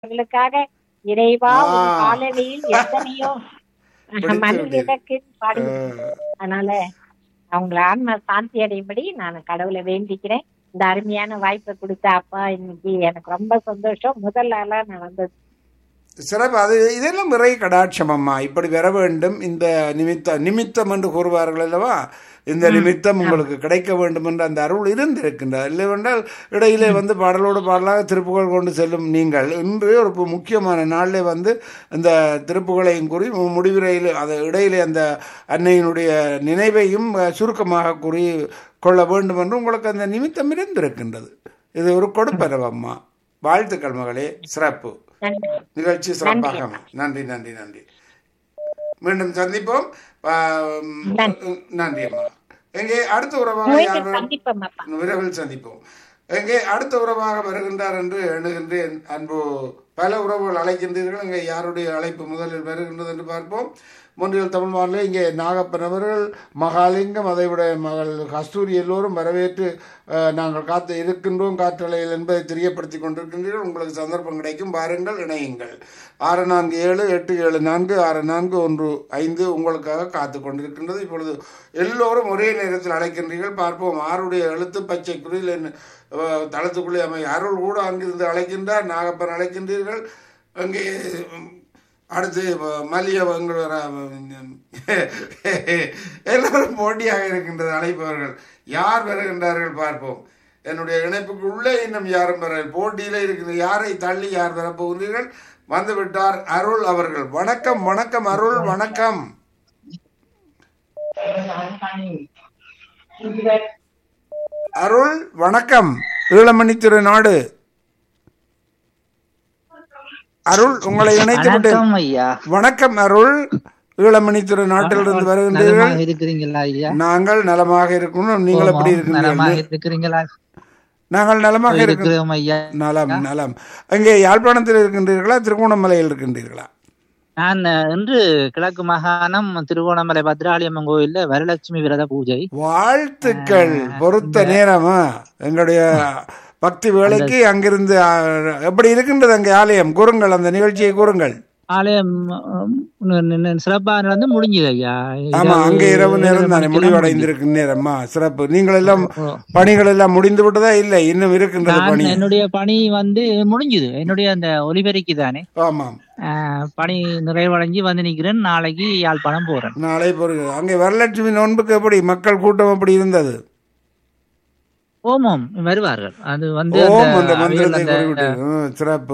அவர்களுக்காக இறைவா ஆ. உன் காலடியில் எத்தனையோ பிடித்து மணி விட்டீர்கள். விளக்கு பாடு அதனால அவங்கள ஆன்ம சாந்தி அடையும்படி நான் கடவுளை வேண்டிக்கிறேன் இந்த அருமையான வாய்ப்பை கொடுத்த அப்பா இன்னைக்கு எனக்கு ரொம்ப சந்தோஷம் முதல் நாளா நான் வந்தது சிறப்பு அது இதெல்லாம் இறை கடாட்சம் அம்மா இப்படி வர வேண்டும் இந்த நிமித்த நிமித்தம் என்று கூறுவார்கள் அல்லவா இந்த நிமித்தம் உங்களுக்கு கிடைக்க வேண்டும் என்ற அந்த அருள் இருந்திருக்கின்றது இல்லைவென்றால் இடையிலே வந்து பாடலோடு பாடலாக திருப்புகழ் கொண்டு செல்லும் நீங்கள் இன்று ஒரு பு- முக்கியமான நாளிலே வந்து இந்த திருப்புகளையும் கூறி மு- முடிவுரையில் அது இடையிலே அந்த அன்னையினுடைய நினைவையும் அஹ், சுருக்கமாக கூறி கொள்ள வேண்டும் என்று உங்களுக்கு அந்த நிமித்தம் இருந்திருக்கின்றது இது ஒரு கொடுப்பரவு அம்மா வாழ்த்துக்கள் மகளே சிறப்பு நன்றி நிகழ்ச்சி சிறப்பாக அமையும். நன்றி நன்றி நன்றி மீண்டும் சந்திப்போம் ஆ, நன்றி அம்மா எங்கே அடுத்த உறவாக யார் மீண்டும் வரும்? சந்திப்போம் அப்பா விரைவில் சந்திப்போம் எங்கே அடுத்த உறவாக வருகின்றார் என்று எண்ணுகின்றேன் அன்பு பல உறவுகள் அழைக்கின்றீர்கள் இங்கே யாருடைய அழைப்பு முதலில் வருகின்றது என்று பார்ப்போம் முன்றில் தமிழ் மாநில இங்கே நாகப்பன் அவர்கள் மகாலிங்கம் அதைவிட மகள் கஸ்தூரி எல்லோரும் வரவேற்று அஹ், நாங்கள் காத்து இருக்கின்றோம் காற்றலையில் என்பதை தெரியப்படுத்தி கொண்டிருக்கின்றீர்கள் உங்களுக்கு சந்தர்ப்பம் கிடைக்கும் பாருங்கள் இணையுங்கள் ஆறு நான்கு ஏழு எட்டு ஏழு நான்கு ஆறு நான்கு ஒன்று ஐந்து உங்களுக்காக காத்து கொண்டிருக்கின்றது இப்பொழுது எல்லோரும் ஒரே நேரத்தில் அழைக்கின்றீர்கள் பார்ப்போம் ஆருடைய எழுத்து பச்சை குறியில் என்ன அஹ், தளத்துக்குள்ளே அமை அருள் கூட அங்கிருந்து அழைக்கின்றார் நாகப்பன் அழைக்கின்றீர்கள் அங்கே உம், அடுத்து ம- மல்லிகை எங்களோட எல்லாரும் போட்டியாக இருக்கின்றது அழைப்பவர்கள் யார் வருகின்றார்கள் பார்ப்போம் என்னுடைய இணைப்புக்கு உள்ளே இன்னும் யாரும் வர போட்டியில இருக்கிற யாரை தள்ளி யார் வரப்போகிறீர்கள் வந்து விட்டார் அருள் அவர்கள் வணக்கம் வணக்கம் அருள் வணக்கம் அருள் வணக்கம் ஈழமணி திரு நாடு அருள் உங்களை இணைத்து விட்டேன் வணக்கம் ஐயா வணக்கம் அருள் ஈழமணி திரு நாட்டிலிருந்து வருகின்றீர்கள் நலமாக இருக்கிறீங்களா ஐயா நாங்கள் நலமாக இருக்கணும் நீங்கள் எப்படி நலமாக இருக்கீங்க இருக்கிறீங்களா நாங்கள் நலமாக இருக்கிறோம் இருக்கிறோம் ஐயா நலம் நலம் அங்கே யாழ்ப்பாணத்தில் இருக்கின்றீர்களா திருகோணமலையில் இருக்கின்றீர்களா நான் அஹ், இன்று கிழக்கு மாகாணம் திருகோணமலை பத்ராளியம்மன் கோயில்ல வரலட்சுமி விரத பூஜை வாழ்த்துக்கள் பொறுத்த நேரமா எங்களுடைய பக்தி வேலைக்கு அங்கிருந்து ஆ, எப்படி இருக்கின்றது அங்கே ஆலயம் கூறுங்கள் அந்த நிகழ்ச்சியை கூறுங்கள் ஆலயம் அஹ், ந- ந- சிறப்பா நடந்து முடிஞ்சது ஐயா ஆமா இரவு அங்கே இரவு ஏழரை நேரம் தானே மணிக்கெல்லாம் முடிவடைந்திருக்கும் நேரமா சிறப்பு நீங்கள் எல்லாம் ஓ. பணிகள் எல்லாம் முடிந்து விட்டதா இல்லை இன்னும் இருக்கின்றது நான் பணி என்னுடைய பணி வந்து முடிஞ்சுது என்னுடைய அந்த ஒலிபெருக்கி தானே ஆமாம் அஹ், பணி நிறைவடைஞ்சு வந்து நிக்கிறேன் நாளைக்கு யாழ்ப்பாணம் போறேன் நாளை பொறுங்க அங்கே வரலட்சுமி நோன்புக்கு எப்படி மக்கள் கூட்டம் எப்படி இருந்தது ஓமம் வருவார்கள் அது வந்து ஓம் அந்த அந்த அவைகள் மந்திரத்தை அந்த குறிப்பிட்டு ம், சிறப்பு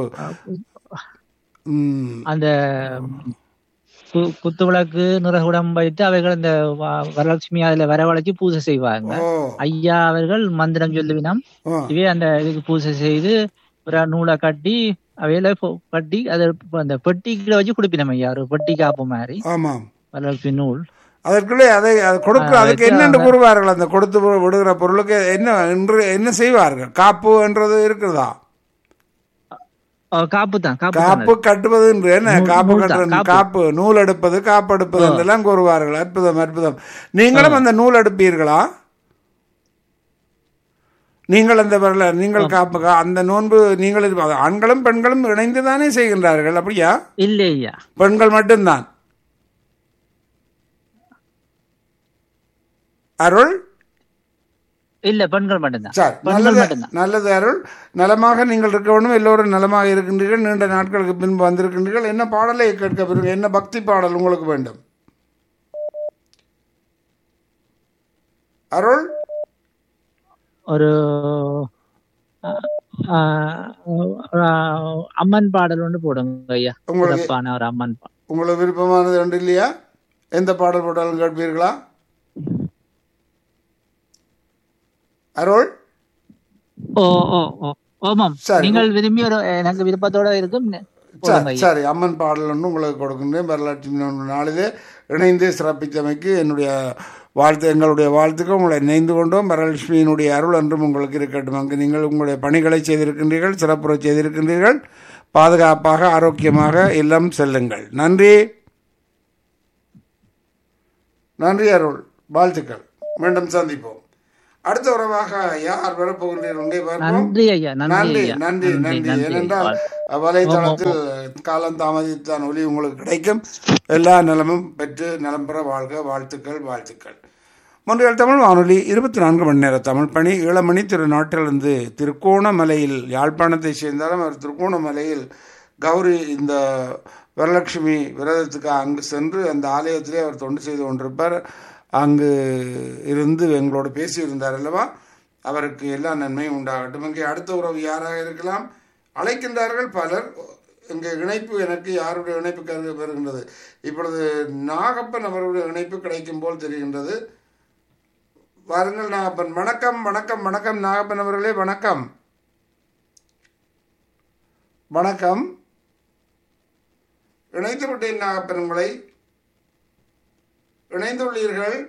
ம், அந்த கு- குத்துவிளக்கு நிறகுடம் வைத்து அவைகள் இந்த வ- வரலட்சுமி அதுல வரவழைச்சு பூஜை செய்வாங்க ஓ ஐயா அவர்கள் மந்திரம் சொல்லுவினம் ஆ, இவே அந்த இதுக்கு பூஜை செய்து ஒரு நூலை கட்டி அவையில பொ- கட்டி அதை இப்ப அந்த பெட்டிக்குள்ள வச்சு குடிப்பினம் ஐயா ஒரு பெட்டி காப்பு மாதிரி ஆமாம் வரலட்சுமி நூல் அதற்குள்ளே அதை அது கொடுக்க ஆ, அதுக்கு வச்சு என்னென்று அவங்க- கூறுவார்கள் அந்த கொடுத்து வி- விடுகிற பொருளுக்கு என்ன என்று என்ன செய்வார்கள் காப்பு என்றது இருக்குதா அஹ் காப்பு தான் காப்பு தான் காப்பு கட்டுவது என்று என்ன நூல்- காப்பு நூல் தான், கட்டுறது காப்பு. காப்பு நூல் எடுப்பது காப்பு எடுப்பது என்றெல்லாம் கூறுவார்கள் அற்புதம் அற்புதம் நீங்களும் அந்த நூல் எடுப்பீர்களா நீங்கள் அந்த வரல நீங்கள் காப்பு கா- அந்த நோன்பு நீங்கள் இருப்ப- ஆண்களும் பெண்களும் இணைந்து தானே செய்கின்றார்கள் அப்படியா இல்ல ஐயா பெண்கள் மட்டும்தான் அருள் இல்ல பெண்கள் மட்டும்தான் சார் பெண்கள் நல்லது மட்டும்தான் நல்லது அருள் நலமாக நீங்கள் இருக்க வேண்டும் எல்லோரும் நலமாக இருக்கின்றீர்கள் நீண்ட நாட்களுக்கு பின்பு வந்திருக்கின்றீர்கள் என்ன பாடலை கேட்க பிறகு என்ன பக்தி பாடல் உங்களுக்கு வேண்டும் அருள் ஒரு அஹ், அஹ், அம்மன் பாடல் ஒன்று போடுங்க ஐயா உங்களுக்கு சிறப்பான ஒரு அம்மன் பாடல் உங்களுக்கு விருப்பமானது ரெண்டு இல்லையா எந்த பாடல் போட்டாலும் கேட்பீர்களா அருள் ஓ ஓ ஓ ஓமாம் சரி. நீங்கள் விரும்பி ஒரு எனக்கு விருப்பத்தோட இருக்கும் போடுங்க சரி ஐயா. சரி அம்மன் பாடல் ஒன்று உங்களுக்கு கொடுக்கின்றேன் வரலாற்று நோன்பு நாளிலே இணைந்து சிறப்பித்தமைக்கு என்னுடைய வாழ்த்து எங்களுடைய வாழ்த்துக்கள் உங்களை இணைந்து கொண்டோம் வரலட்சுமியினுடைய அருள் என்றும் உங்களுக்கு இருக்கட்டும் அங்கு நீங்கள் உங்களுடைய பணிகளை செய்திருக்கின்றீர்கள் சிறப்புற செய்திருக்கின்றீர்கள் பாதுகாப்பாக ஆரோக்கியமாக இல்லம் செல்லுங்கள் நன்றி நன்றி அருள் வாழ்த்துக்கள் மீண்டும் சந்திப்போம் அடுத்த உறவாக யார் வரப்போகின்றீர்கள் இங்கே பார்ப்போம் நன்றி ஐயா நன்றி நன்றி ஐயா நன்றி நன்றி ஏனென்றால் வலைத்தளத்தில் காலம் தாமதித்தான் ஒளி உங்களுக்கு கிடைக்கும் எல்லா நலமும் பெற்று நலம் பெற வாழ்க வாழ்த்துக்கள் வாழ்த்துக்கள் முன்றைய தமிழ் வானொலி இருபத்தி நான்கு மணி நேர தமிழ் பணி இளமணி திருநாட்டிலிருந்து திருக்கோணமலையில் யாழ்ப்பாணத்தை சேர்ந்தாலும் அவர் திருக்கோணமலையில் கௌரி இந்த வரலட்சுமி விரதத்துக்கு அங்கு சென்று அந்த ஆலயத்திலே அவர் தொண்டு செய்து கொண்டிருப்பார் அங்கு இருந்து எங்களோடு பேசியிருந்தார் அல்லவா அவருக்கு எல்லா நன்மையும் உண்டாகட்டும் இங்கே அடுத்த உறவு யாராக இருக்கலாம் அழைக்கின்றார்கள் பலர் இங்கே இணைப்பு எனக்கு யாருடைய இணைப்பு கரு வருகின்றது இப்பொழுது நாகப்பன் அவருடைய இணைப்பு கிடைக்கும் போல் தெரிகின்றது வாருங்கள் நாகப்பன் வணக்கம் வணக்கம் வணக்கம் நாகப்பன் அவர்களே வணக்கம் வணக்கம் இணைத்து விட்டேன் நாகப்பன் உங்களை இணைந்துள்ளீர்கள்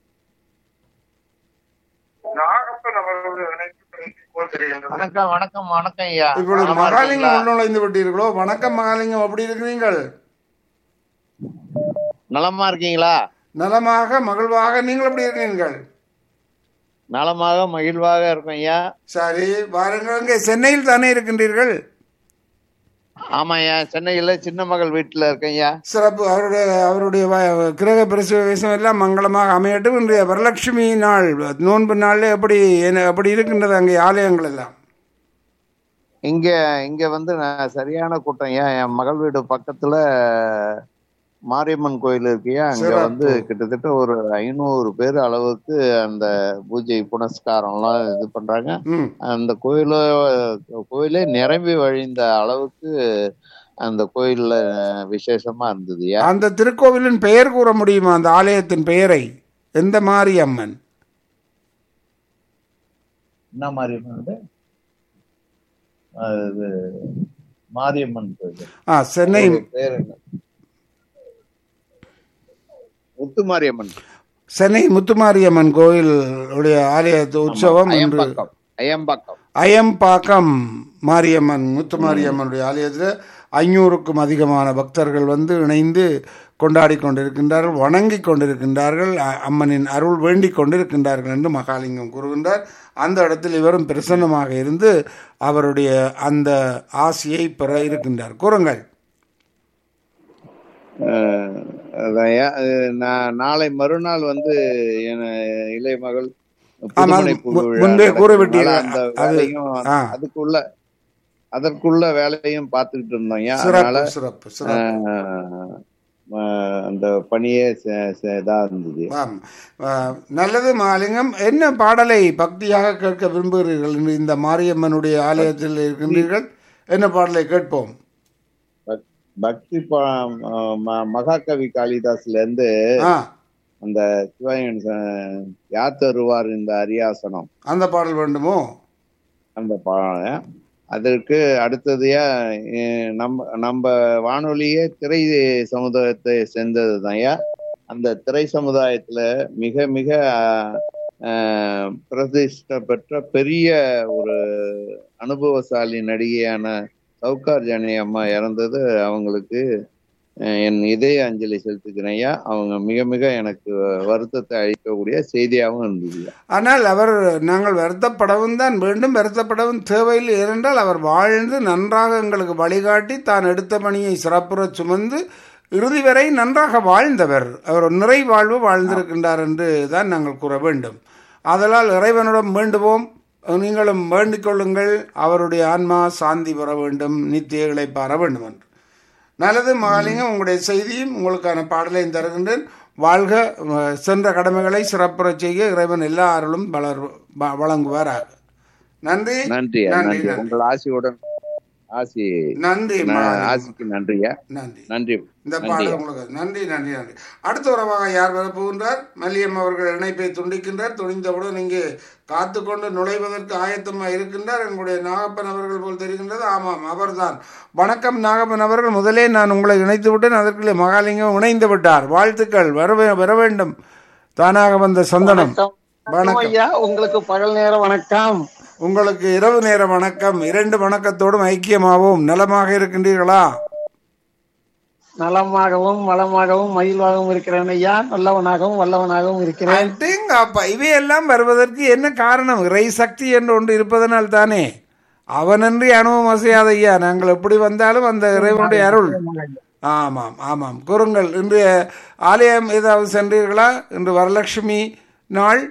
நாகப்பன் அவர்களுடைய இணைப்பு கிடைக்கும் போல் தெரிகின்றது வணக்கம் வணக்கம் வணக்கம் ஐயா இப்பொழுது நலமா மகாலிங்கம் இருக்கீங்களா? உள்நுழைந்து விட்டீர்களோ வணக்கம் மகாலிங்கம் எப்படி இருக்கிறீர்கள் நலமா இருக்கீங்களா நலமாக மகிழ்வாக நீங்கள் எப்படி இருக்கிறீர்கள் நலமாக மகிழ்வாக இருக்கும் ஐயா சரி வாருங்கள் இங்கே சென்னையில் தானே இருக்கின்றீர்கள் ஆமா ஐயா சென்னையில சின்ன மகள் வீட்டுல இருக்கேன் ஐயா சிறப்பு அவருடைய அவருடைய வ- கிரக பிரசவம் எல்லாம் மங்களமாக அமையட்டும் இன்றைய வரலட்சுமி நாள் நோன்பு நாளில் எப்படி என்ன எப்படி இருக்கின்றது அங்கே ஆலயங்கள் எல்லாம் இங்க இங்க வந்து நான் சரியான கூட்டம் ஐயா என் மகள் வீடு பக்கத்துல மாரியம்மன் கோயில் இருக்குயா அங்க சிறப்பு. வந்து கிட்டத்தட்ட ஒரு ஐநூறு பேர் அளவுக்கு அந்த பூஜை புனஸ்காரம் எல்லாம் இது பண்றாங்க ம் அந்த கோயில கோயிலே நிரம்பி வழிந்த அளவுக்கு அந்த கோயில்ல விசேஷமா இருந்ததுயா அந்த திருக்கோவிலின் பெயர் கூற முடியுமா அந்த ஆலயத்தின் பெயரை எந்த மாரியம்மன் என்ன மாரியம்மன் அது? அது மாரியம்மன் கோயில் ஆ சென்னை அது பேர் என்ன முத்து மாரியம்மன் சென்னை முத்துமாரியம்மன் கோயில் உடைய ஆலய உற்சவம் இன்று அயம்பாக்கம் அயம்பாக்கம் அயம்பாக்கம் மாரியம்மன் முத்துமாரியம்மனுடைய ஆலயத்தில் ஐநூறுக்கும் அதிகமான பக்தர்கள் வந்து இணைந்து கொண்டாடி கொண்டிருக்கின்றார்கள் வணங்கி கொண்டிருக்கின்றார்கள் அ- அம்மனின் அருள் வேண்டிக் கொண்டிருக்கின்றார்கள் என்று மகாலிங்கம் கூறுகின்றார் அந்த இடத்தில் இவரும் பிரசன்னமாக இருந்து அவருடைய அந்த ஆசியை பெற இருக்கின்றார் கூறுங்கள் அஹ், அதான்யா, அது நான் நாளை மறுநாள் வந்து என் இளைய மகள் புதுமனை மு- புது விழா முன்பே நடக்கிறதுனால கூறிவிட்டீர்கள். அந்த அது- வேலையும் ஆ. அதுக்குள்ள அதற்குள்ள வேலையும் பார்த்துக்கிட்டு இருந்தோம் ஐயா. சிறப்பு அதனால சிறப்பு சிறப்பு அஹ், அஹ், அந்த பணியே ச- ச- இதா இருந்தது ஆம். ஆ, நல்லது மாலிங்கம் என்ன பாடலை பக்தியாக கேட்க விரும்புகிறீர்கள் இன்று இந்த மாரியம்மனுடைய ஆலயத்தில் இருக்கின்றீர்கள் என்ன பாடலை கேட்போம் பக்- பக்தி பா- அஹ், ம- மகாகவி காளிதாஸ்ல இருந்து ஆ அந்த சிவாயன் ச- யார் தருவார் இந்த அரியாசனம் அந்த பாடல் வேண்டுமோ அந்த பாடம் அதற்கு அடுத்ததையா அஹ், நம்ம நம்ம வானொலியே திரை சமுதாயத்தை சேர்ந்தது அந்த திரை சமுதாயத்துல மிக மிக அஹ், பிரதிஷ்டை பெற்ற பெரிய ஒரு அனுபவசாலி நடிகையான சவுகார் ஜானகி அம்மா இறந்தது அவங்களுக்கு அஹ், என் இதய அஞ்சலி செலுத்துக்கிறேன் ஐயா அவங்க மிக மிக எனக்கு வருத்தத்தை அளிக்கக்கூடிய செய்தியாகவும் இருந்தது ஆனால் அவர் நாங்கள் வருத்தப்படவும் தான் வேண்டும் வருத்தப்படவும் தேவையில்லை ஏனென்றால் அவர் வாழ்ந்து நன்றாக எங்களுக்கு வழிகாட்டி தான் எடுத்த பணியை சிறப்புறச் சுமந்து இறுதி வரை நன்றாக வாழ்ந்தவர் அவர் ஒரு நிறை வாழ்வு வாழ்ந்திருக்கின்றார் என்று தான் நாங்கள் கூற வேண்டும் ஆதலால் இறைவனிடம் வேண்டுவோம் நீங்களும் வேண்டிக் கொள்ளுங்கள் அவருடைய ஆன்மா சாந்தி பெற வேண்டும் நித்திய இழைப்பார வேண்டும் என்று நல்லது மகாலிங்கம் உங்களுடைய செய்தியும் உங்களுக்கான பாடலையும் தருகின்றேன் வாழ்க அஹ், சென்ற கடமைகளை சிறப்புறச் செய்ய இறைவன் எல்லா அருளும் வளர் வ- வழங்குவாராக நன்றி நன்றி நன்றி நன்றி நன்றி உங்கள் ஆசியுடன் ஆசி நன்றி ந- மகாலிங்கம். ஆசிக்கு நன்றியா நன்றி நன்றி இந்த நன்றி. பாடல் உங்களுக்கு நன்றி நன்றி நன்றி அடுத்த உறவாக யார் வரப்போகின்றார் மல்லியம் அவர்கள் இணைப்பை துண்டிக்கின்றார் துணிந்தவுடன் இங்கே காத்துக்கொண்டு நுழைவதற்கு ஆயத்தமாக இருக்கின்றார் எங்களுடைய நாகப்பன் அவர்கள் போல் தெரிகின்றது ஆமாம் அவர்தான் வணக்கம் நாகப்பன் அவர்கள் முதலே நான் உங்களை இணைத்து விட்டேன் அதற்குள்ளே மகாலிங்கம் இணைந்து விட்டார் வாழ்த்துக்கள் வர வே- வர வேண்டும் தானாக வந்த சந்தனம் வணக்கம் ஐயா உங்களுக்கு பகல் நேர வணக்கம் உங்களுக்கு இரவு நேர வணக்கம் இரண்டு வணக்கத்தோடும் ஐக்கியமாகவும் நலமாக இருக்கின்றீர்களா நலமாகவும் வளமாகவும் மகிழ்வாகவும் இருக்கிறேன் ஐயா நல்லவனாகவும் வல்லவனாகவும் இருக்கிறேன் அட்டிங்க அடங்கப்பா இவையெல்லாம் வருவதற்கு என்ன காரணம் இறை சக்தி என்று ஒன்று இருப்பதனால் தானே அவனன்றி அனுபவம் அசையாத ஐயா நாங்கள் எப்படி வந்தாலும் அந்த இறைவனுடைய அருள் ஆமாம் ஆமாம் கூறுங்கள் இன்றைய ஆலயம் ஏதாவது சென்றீர்களா இன்று வரலட்சுமி நாள்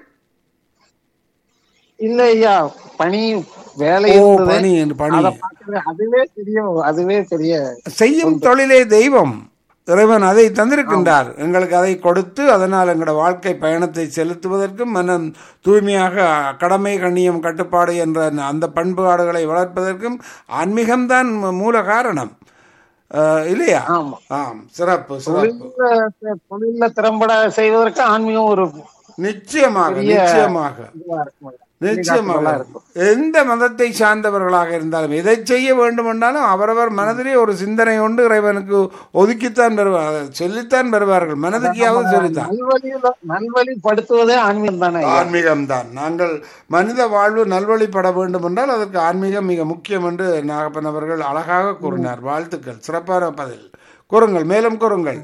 இல்ல ஐயா பணி வேலை ஓ இருந்தது பணி என்று பணி அத பார்க்கறது அதுவே பெரிய அதுவே பெரிய செய்யும் தொழிலே தெய்வம் இறைவன் அதை தந்திருக்கின்றார் எங்களுக்கு அதை கொடுத்து அதனால் எங்களோட வாழ்க்கை பயணத்தை செலுத்துவதற்கும் மனம் தூய்மையாக கடமை கண்ணியம் கட்டுப்பாடு என்ற அந்த பண்பாடுகளை வளர்ப்பதற்கும் ஆன்மீகம்தான் மூல காரணம் அஹ், இல்லையா ஆமா ஆம் சிறப்பு சிறப்பு தொழில்ல தொழில்ல திறம்பட செய்வதற்கு ஆன்மீகம் ஒரு நிச்சயமாக பெரிய நிச்சயமாக இதுவா இருக்கும் நிச்சயமாக இருக்கும். எந்த மதத்தை சார்ந்தவர்களாக இருந்தாலும் எதை செய்ய வேண்டும் என்றாலும் அவரவர் மனதிலே ஒரு சிந்தனை கொண்டு இறைவனுக்கு ஒதுக்கித்தான் பெறுவார் அதை சொல்லித்தான் பெறுவார்கள் மனதுக்கையாவது சொல்லித்தான் நல்வழியில நல்வழிப்படுத்துவதே ஆன்மீகம் தானே ஐயா? ஆன்மீகம் தான் நாங்கள் மனித வாழ்வு நல்வழிப்பட வேண்டும் என்றால் அதற்கு ஆன்மீகம் மிக முக்கியம் என்று நாகப்பன் அவர்கள் அழகாக கூறினார் வாழ்த்துக்கள் சிறப்பான பதில் கூறுங்கள் மேலும் கூறுங்கள்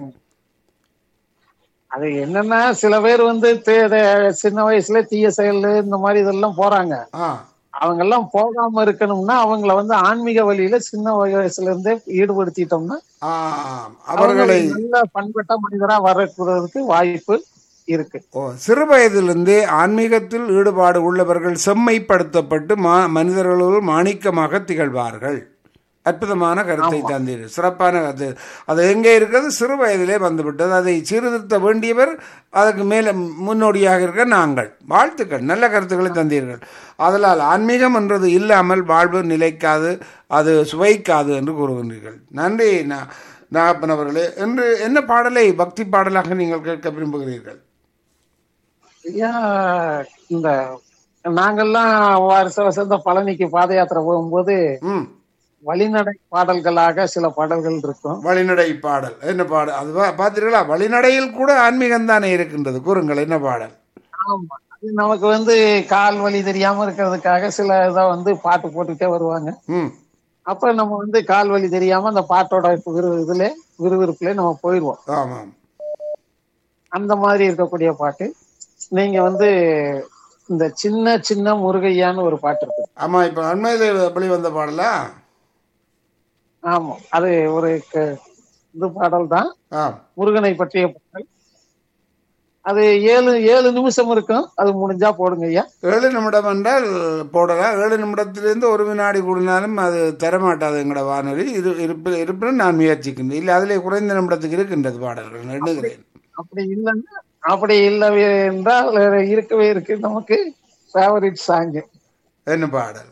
அது என்னன்னா சில பேர் வந்து தே- தே- சின்ன வயசுல தீய செயல் இந்த மாதிரி இதெல்லாம் போறாங்க ஆ அவங்க எல்லாம் போகாம இருக்கணும்னா அவங்கள வந்து ஆன்மீக வழியில சின்ன வயசுல இருந்தே ஈடுபடுத்திட்டோம்னா ஆ, அவர்களை அவங்க நல்ல பண்பட்ட மனிதரா வரக்கூறதுக்கு வாய்ப்பு இருக்கு ஓ சிறு வயதிலிருந்தே ஆன்மீகத்தில் ஈடுபாடு உள்ளவர்கள் செம்மைப்படுத்தப்பட்டு மா மனிதர்களோடு மாணிக்கமாக திகழ்வார்கள் அற்புதமான கருத்தை தந்தீர் சிறப்பான கருத்து அது எங்கே இருக்கிறது சிறு வயதிலே வந்துவிட்டது அதை சீர்திருத்த வேண்டியவர் அதற்கு மேலே முன்னோடியாக இருக்க நாங்கள் வாழ்த்துக்கள் நல்ல கருத்துக்களை தந்தீர்கள் அதனால் ஆன்மீகம் என்றது இல்லாமல் வாழ்வு நிலைக்காது அது சுவைக்காது என்று கூறுகின்றீர்கள் நன்றி நா- நாகப்பன் அவர்களே என்று என்ன பாடலை பக்தி பாடலாக நீங்கள் கேட்க விரும்புகிறீர்கள் ஐயா இந்த நாங்கெல்லாம் வருஷ வருஷம் இந்த பழனிக்கு பாத யாத்திரை போகும்போது ம் வழிநடை பாடல்களாக சில பாடல்கள் இருக்கும் வழிநடை பாடல் என்ன பாடல் அது பா- பார்த்தீர்களா வழிநடையில் கூட ஆன்மீகம் தானே இருக்கின்றது கூறுங்கள் என்ன பாடல் ஆமா அது நமக்கு வந்து கால் வலி தெரியாம இருக்கிறதுக்காக சில இதை வந்து பாட்டு போட்டுட்டே வருவாங்க ம் அப்ப நம்ம வந்து கால் வலி தெரியாம அந்த பாட்டோட விறு இதுல விறுவிறுப்புல நம்ம போயிடுவோம் ஆமாம் அந்த மாதிரி இருக்கக்கூடிய பாட்டு நீங்க வந்து இந்த சின்ன சின்ன முருகையான்னு ஒரு பாட்டு இருக்கு ஆமா இப்ப அண்மையில் எப்படி வந்த பாடலா ஆமா அது ஒரு க- இது பாடல் தான் ஆ முருகனை பற்றிய பாடல் அது ஏழு ஏழு நிமிஷம் இருக்கும் அது முடிஞ்சா போடுங்க ஐயா ஏழு நிமிடம் என்றால் போடலாம் ஏழு நிமிடத்திலிருந்து ஒரு வினாடி கூடினாலும் அது தரமாட்டாது எங்களோட வானொலி இரு இருப்பு இருப்பினும் நான் முயற்சிக்கின்றேன் இல்லை அதிலே குறைந்த நிமிடத்துக்கு இருக்கின்றது பாடல்கள் எண்ணுகிறேன் அப்படி இல்லைன்னா அப்படி இல்லவே என்றால் இருக்கவே இருக்கு நமக்கு ஃபேவரட் சாங் என்ன பாடல்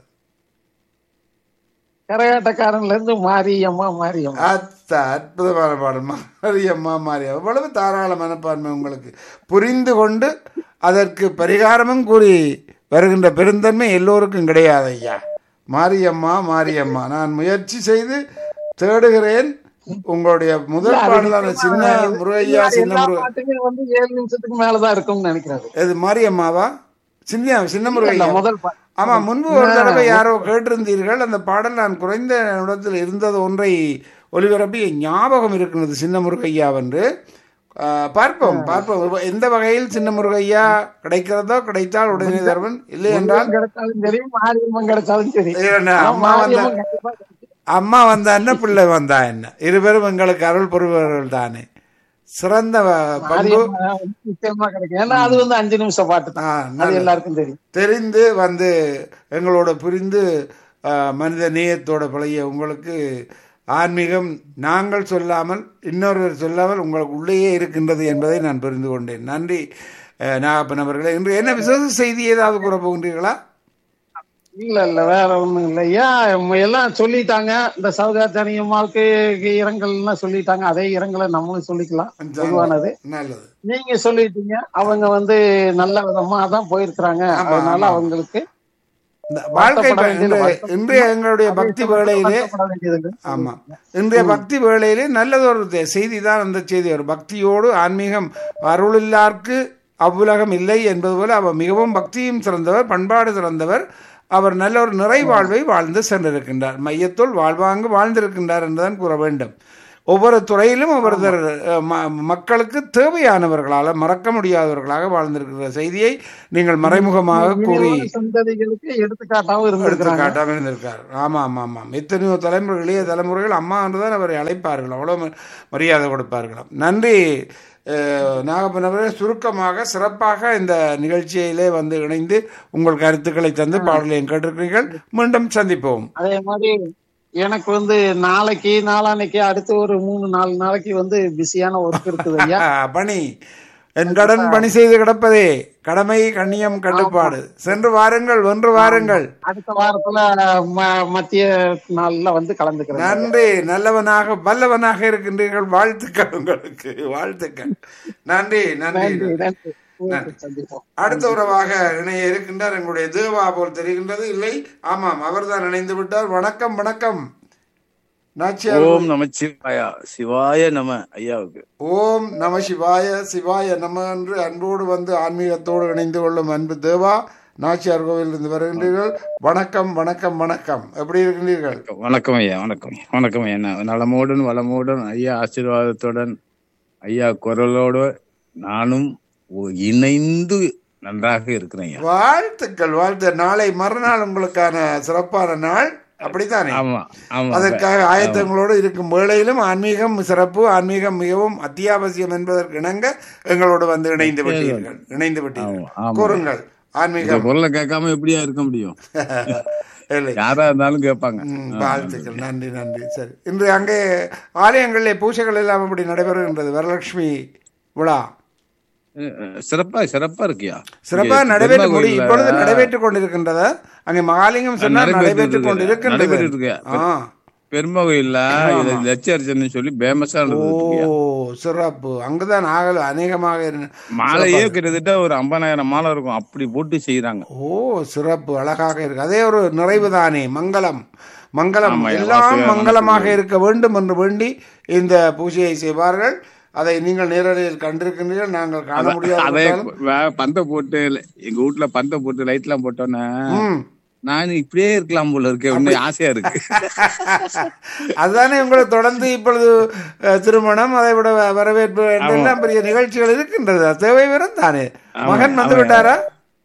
கரகாட்டக்காரன்ல இருந்து மாரியம்மா மாரியம்மா அத்தா அற்புதமான பாடல் மாரியம்மா மாரியா எவ்வளவு தாராள மனப்பான்மை உங்களுக்கு புரிந்து கொண்டு அதற்கு பரிகாரமும் கூறி வருகின்ற பெருந்தன்மை எல்லோருக்கும் கிடையாது ஐயா மாரியம்மா மாரியம்மா நான் முயற்சி செய்து தேடுகிறேன் உங்களுடைய முதல் பாடலான சின்ன முருகையா சின்ன எல்லா முருக பாட்டுமே வந்து ஏழு நிமிஷத்துக்கு மேலதான் இருக்கும்னு நினைக்கிறது இது மாரியம்மாவா சின்ன சின்ன இல்ல, முருகையா முதல் பாட்டு ஆமா முன்பு ஒரு தடவை யாரோ கேட்டிருந்தீர்கள் அந்த பாடல் நான் குறைந்த இடத்தில் இருந்தது ஒன்றை ஒளிபரப்பி ஞாபகம் இருக்கிறது சின்ன முருகையா என்று ஆ, பார்ப்போம் பார்ப்போம் எந்த வகையில் சின்ன முருகையா கிடைக்கிறதோ கிடைத்தால் உடனே தருவன் இல்லை என்றால் கிடைச்சாலும் சரி மாரியம்மன் கிடைச்சாலும் சரி இல்லைன்னா ஆனா அம்மா வந்தா மாரியம்மன் கண்டிப்பா கிடைக்கும். அம்மா வந்தா என்ன பிள்ளை வந்தா என்ன இருவரும் எங்களுக்கு அருள் புரிபவர்கள் தானே சிறந்த வ- பண்பு மாரியம்மன் வந்து நிச்சயமா கிடைக்கும் ஏன்னா அது வந்து அஞ்சு நிமிஷம் பாட்டு தான் ஆ, அது நல்லது. எல்லாருக்கும் தெரியும் தெரிந்து வந்து எங்களோட புரிந்து ஆ, மனித நேயத்தோட பழகிய உங்களுக்கு ஆன்மீகம் நாங்கள் சொல்லாமல் இன்னொருவர் சொல்லாமல் உங்களுக்கு உள்ளேயே இருக்கின்றது என்பதை நான் புரிந்து கொண்டேன் நன்றி அஹ், நாகப்பன் அவர்களே இன்று என்ன விசேஷ செய்தி ஏதாவது கூற போகின்றீர்களா இல்ல இல்ல வேற ஒண்ணும் இல்ல ஏன் எல்லாம் சொல்லிட்டாங்க இந்த சௌகாச்சாரி அம்மாவுக்கு இரங்கல் எல்லாம் சொல்லிட்டாங்க அதே இரங்கலை நம்மளும் சொல்லிக்கலாம் பொதுவானது நல்லது நீங்க சொல்லிட்டீங்க அவங்க வந்து நல்ல விதமா தான் போயிருக்கிறாங்க ஆமா, அதனால ஆமா. அவங்களுக்கு இந்த வாழ்க்கை வருத்தப்பட ப- வேண்டியது இன்று- வருத்தம். இன்றைய எங்களுடைய பக்தி வேளையிலே வருத்தப்பட வேண்டியது ஆமா இன்றைய பக்தி வேளையிலே நல்லதொரு தே- செய்தி தான் அந்த செய்தி ஒரு பக்தியோடு ஆன்மீகம் அருளில்லார்க்கு அவ்வுலகம் இல்லை என்பது போல அவர் மிகவும் பக்தியும் சிறந்தவர் பண்பாடு சிறந்தவர் அவர் நல்ல ஒரு நிறைவாழ்வை வாழ்ந்து சென்றிருக்கின்றார் மையத்துள் வாழ்வாங்கு வாழ்ந்திருக்கின்றார் என்றுதான் கூற வேண்டும் ஒவ்வொரு துறையிலும் ஒவ்வொருத்தர் அஹ், ம- மக்களுக்கு தேவையானவர்களால மறக்க முடியாதவர்களாக வாழ்ந்திருக்கிற செய்தியை நீங்கள் மறைமுகமாக கூறி இனிவரும் சந்ததிகளுக்கு எடுத்துக்காட்டாவும் இருந்திருக்கிறாங்க எடுத்துக்காட்டாக இருந்திருக்கார் ஆமா ஆமா ஆமாம் எத்தனையோ தலைமுறை இளைய தலைமுறைகள் அம்மா என்றுதான் அவரை அழைப்பார்கள் அவ்வளோ ம- மரியாதை கொடுப்பார்களாம் நன்றி அஹ், நாகப்பன் அவர்களே சுருக்கமாக சிறப்பாக இந்த நிகழ்ச்சியிலே வந்து இணைந்து உங்கள் கருத்துக்களை தந்து பாடலையும் கேட்டிருக்கிறீர்கள் மீண்டும் சந்திப்போம் அதே மாதிரி எனக்கு வந்து நாளைக்கு நாளான்னைக்கு அடுத்து ஒரு மூணு நாலு நாளைக்கு வந்து பிஸியான ஒர்க் இருக்குது ஐயா ஆ, பணி என் கடன் பணி செய்து கிடப்பதே கடமை கண்ணியம் கட்டுப்பாடு சென்று வாருங்கள் வென்று வாருங்கள் அடுத்த வாரத்துல ம- மத்திய நாள்ல வந்து கலந்துக்கிறேன் நன்றி நல்லவனாக வல்லவனாக இருக்கின்றீர்கள் வாழ்த்துக்கள் உங்களுக்கு வாழ்த்துக்கள் நன்றி நன்றி நன்றி நன்றி மீண்டும் சந்திப்போம் அடுத்த உறவாக இணைய இருக்கின்றார் எங்களுடைய தேவா போல் தெரிகின்றது இல்லை ஆமாம் அவர்தான் இணைந்து விட்டார் வணக்கம் வணக்கம் நாச்சியார் ஓம் நமச்சிவாயா சிவாய நம ஐயாவுக்கு ஓம் நம சிவாய சிவாய நம என்று அன்போடு வந்து ஆன்மீகத்தோடு இணைந்து கொள்ளும் அன்பு தேவா நாச்சியார் கோவிலிருந்து வருகின்றீர்கள் வணக்கம் வணக்கம் வணக்கம் எப்படி இருக்கின்றீர்கள் வணக்கம் ஐயா வணக்கம் வணக்கம் ஐயா நான் நலமோடன் வளமோடன் ஐயா ஆசீர்வாதத்துடன் ஐயா குரலோடு நானும் ஒ- இணைந்து நன்றாக இருக்கிறேன் ஐயா வாழ்த்துக்கள் வாழ்த்து நாளை மறுநாள் உங்களுக்கான சிறப்பான நாள் அப்படித்தானே ஆமா ஆமா அதற்காக ஆயத்தங்களோடு இருக்கும் வேளையிலும் ஆன்மீகம் சிறப்பு ஆன்மீகம் மிகவும் அத்தியாவசியம் என்பதற்கு இணங்க எங்களோடு வந்து இணைந்து விட்டீர்கள் இணைந்து விட்டீர்கள் ஆமா, ஆமா. கூறுங்கள் இந்த ஆன்மீகம் குரலை கேட்காம எப்படியா இருக்க முடியும் இல்லை யாரா இருந்தாலும் கேட்பாங்க ம், வாழ்த்துக்கள் நன்றி நன்றி சரி இன்று அங்கே ஆலயங்களிலே பூஜைகள் எல்லாம் அப்படி நடைபெறுகின்றது வரலட்சுமி விழா அஹ், அஹ், சிறப்பா சிறப்பா இருக்கியா சிறப்பாக இங்க நடைபெற்று பெருமாள் முடி கோயில்ல இப்பொழுது நடைபெற்றுக் கொண்டிருக்கின்றதா அங்கே மகாலிங்கம் சொன்னால் நடைபெற்று நடைபெற்றுக் இருக்கு. கொண்டிருக்கின்றது நடைபெற்று இருக்கு. ஆ பெருமை கோயில்ல இது லட்சர்ச்சனை சொல்லி பேமஸா ஓ இருந்தது சிறப்பு அங்குதான் ஆகல அநேகமாக இருந்த- மாலையே கிட்டத்தட்ட ஒரு ஐம்பதாயிரம் மாலை இருக்கும் அப்படி போட்டு செய்யறாங்க ஓ சிறப்பு அழகாக இருக்கு அதே ஒரு நிறைவு தானே மங்களம் மங்களம் ஆமாய்யா, எல்லாம் வாசகர் மங்களமாக இருக்க வேண்டும் என்று வேண்டி இந்த பூஜையை செய்வார்கள் அதை நீங்கள் நேரடியில் கண்டிருக்கின்றீர்கள் நாங்கள் காண அதே முடியாது வே- பந்த போட்டு எங்க வீட்டுல பந்த போட்டு லைட் எல்லாம் போட்டோன்னே ம் நான் இப்படியே இருக்கலாம் போல இருக்கு ஒண்ணு ஆசையா இருக்கு அதுதானே உங்களை தொடர்ந்து இப்பொழுது அஹ், திருமணம் அதை விட வ- வரவேற்பு எல்லாம் பெரிய நிகழ்ச்சிகள் இருக்கின்றது அது தேவை வரும் தானே மகன் வந்து விட்டாரா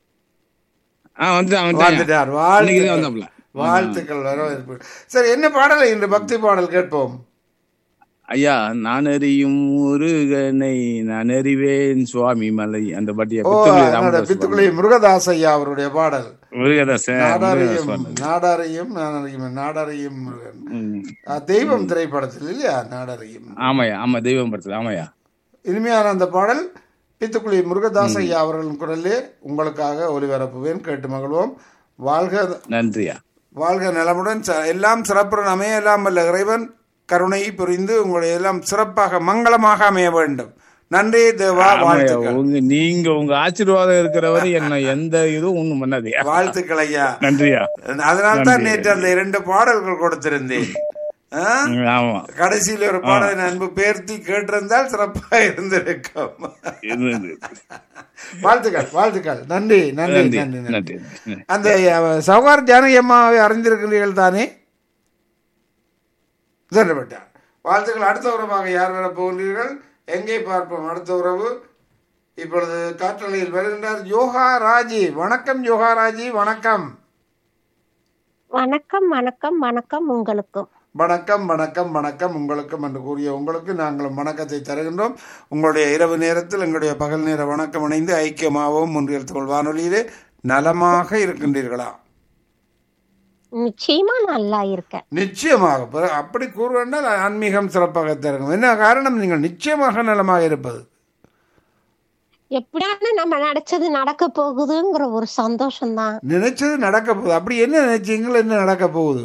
ஆஹ் வந்து வந்துட்டார் இன்னைக்கு வாழ்த்துக்கள் தான் வந்தாப்புல வாழ்த்துக்கள் வரவேற்பு சரி என்ன பாடலை இன்று பக்தி பாடல் கேட்போம் ஐயா நான் அறியும் முருகனை நான் அறிவேன் சுவாமி மலை அந்த பாட்டியா ஓ பித்துக்குளி அதனோட ராமதாஸ் பித்துக்குளி முருகதாஸ் ஐயா அவருடைய பாடல் முருகதாசன் நாடாரியும் முருகதாஸ் நாடாரியும் நாடாரியும் நாடாரியும் முருகன் ம். ஆ, தெய்வம் திரைப்படத்தில் இல்லையா நாடாரியும் ஆமாய்யா ஆமா தெய்வம் படத்துல ஆமாய்யா இனிமையான அந்த பாடல் பித்துக்குளி முருகதாஸ் ஐயா அவர்களின் குரலே உங்களுக்காக ஒலிபரப்புவேன் கேட்டு மகிழ்வோம் வாழ்க நன்றியா வாழ்க நலமுடன் ச- எல்லாம் சிறப்புடன் அமைய எல்லாம் வல்ல இறைவன் கருணை புரிந்து உங்களை எல்லாம் சிறப்பாக மங்களமாக அமைய வேண்டும் நன்றி தேவா ஆமாய்யா வாழ்த்துக்கள் உங்க நீங்க உங்க ஆசீர்வாதம் இருக்கிறவரை என்ன எந்த இதுவும் ஒண்ணும் பண்ணாதீங்க வாழ்த்துக்கள் ஐயா நன்றியா அதனால தான் நேற்று அந்த இரண்டு பாடல்கள் கொடுத்திருந்தேன் ஆ? ம், ஆமா கடைசியில் ஒரு பாடலை அன்பு பேர்த்தி கேட்டிருந்தால் சிறப்பாக இருந்திருக்கும் இது- இது. வாழ்த்துக்கள் வாழ்த்துக்கள் நன்றி நன்றி நன்றி நன்றி நன்றி நன்றி நன்றி. அந்த அஹ், சௌகார் ஜானகி அம்மாவை அறிந்திருக்கிறீர்கள் தானே சொல்லப்பட்டார் வாழ்த்துக்கள் அடுத்த உறவாக யார் வர போகின்றீர்கள் எங்கே பார்ப்போம் அடுத்த உறவு இப்பொழுது காற்றலையில் வருகின்றார் யோகா ராஜி வணக்கம் யோகா ராஜி வணக்கம் வணக்கம் வணக்கம் வணக்கம் உங்களுக்கும் வணக்கம் வணக்கம் வணக்கம் உங்களுக்கும் என்று கூறிய உங்களுக்கு நாங்களும் வணக்கத்தை தருகின்றோம் உங்களுடைய இரவு நேரத்தில் எங்களுடைய பகல் நேர வணக்கம் இணைந்து ஐக்கியமாகவும் ஒன்றியல் தோல் வானொலியிலே நலமாக இருக்கின்றீர்களா நிச்சயமா நல்லா இருக்கேன் நிச்சயமாக பிற- அப்படி கூற வேண்டால் ஆன்மீகம் சிறப்பாக தருகும் என்ன காரணம் நீங்கள் நிச்சயமாக நலமாக இருப்பது எப்படியான நம்ம நினைச்சது நடக்க போகுதுங்கிற ஒரு சந்தோஷம் தான் நினைச்சது நடக்க போகுது அப்படி என்ன நினைச்சீங்களோ என்ன நடக்க போகுது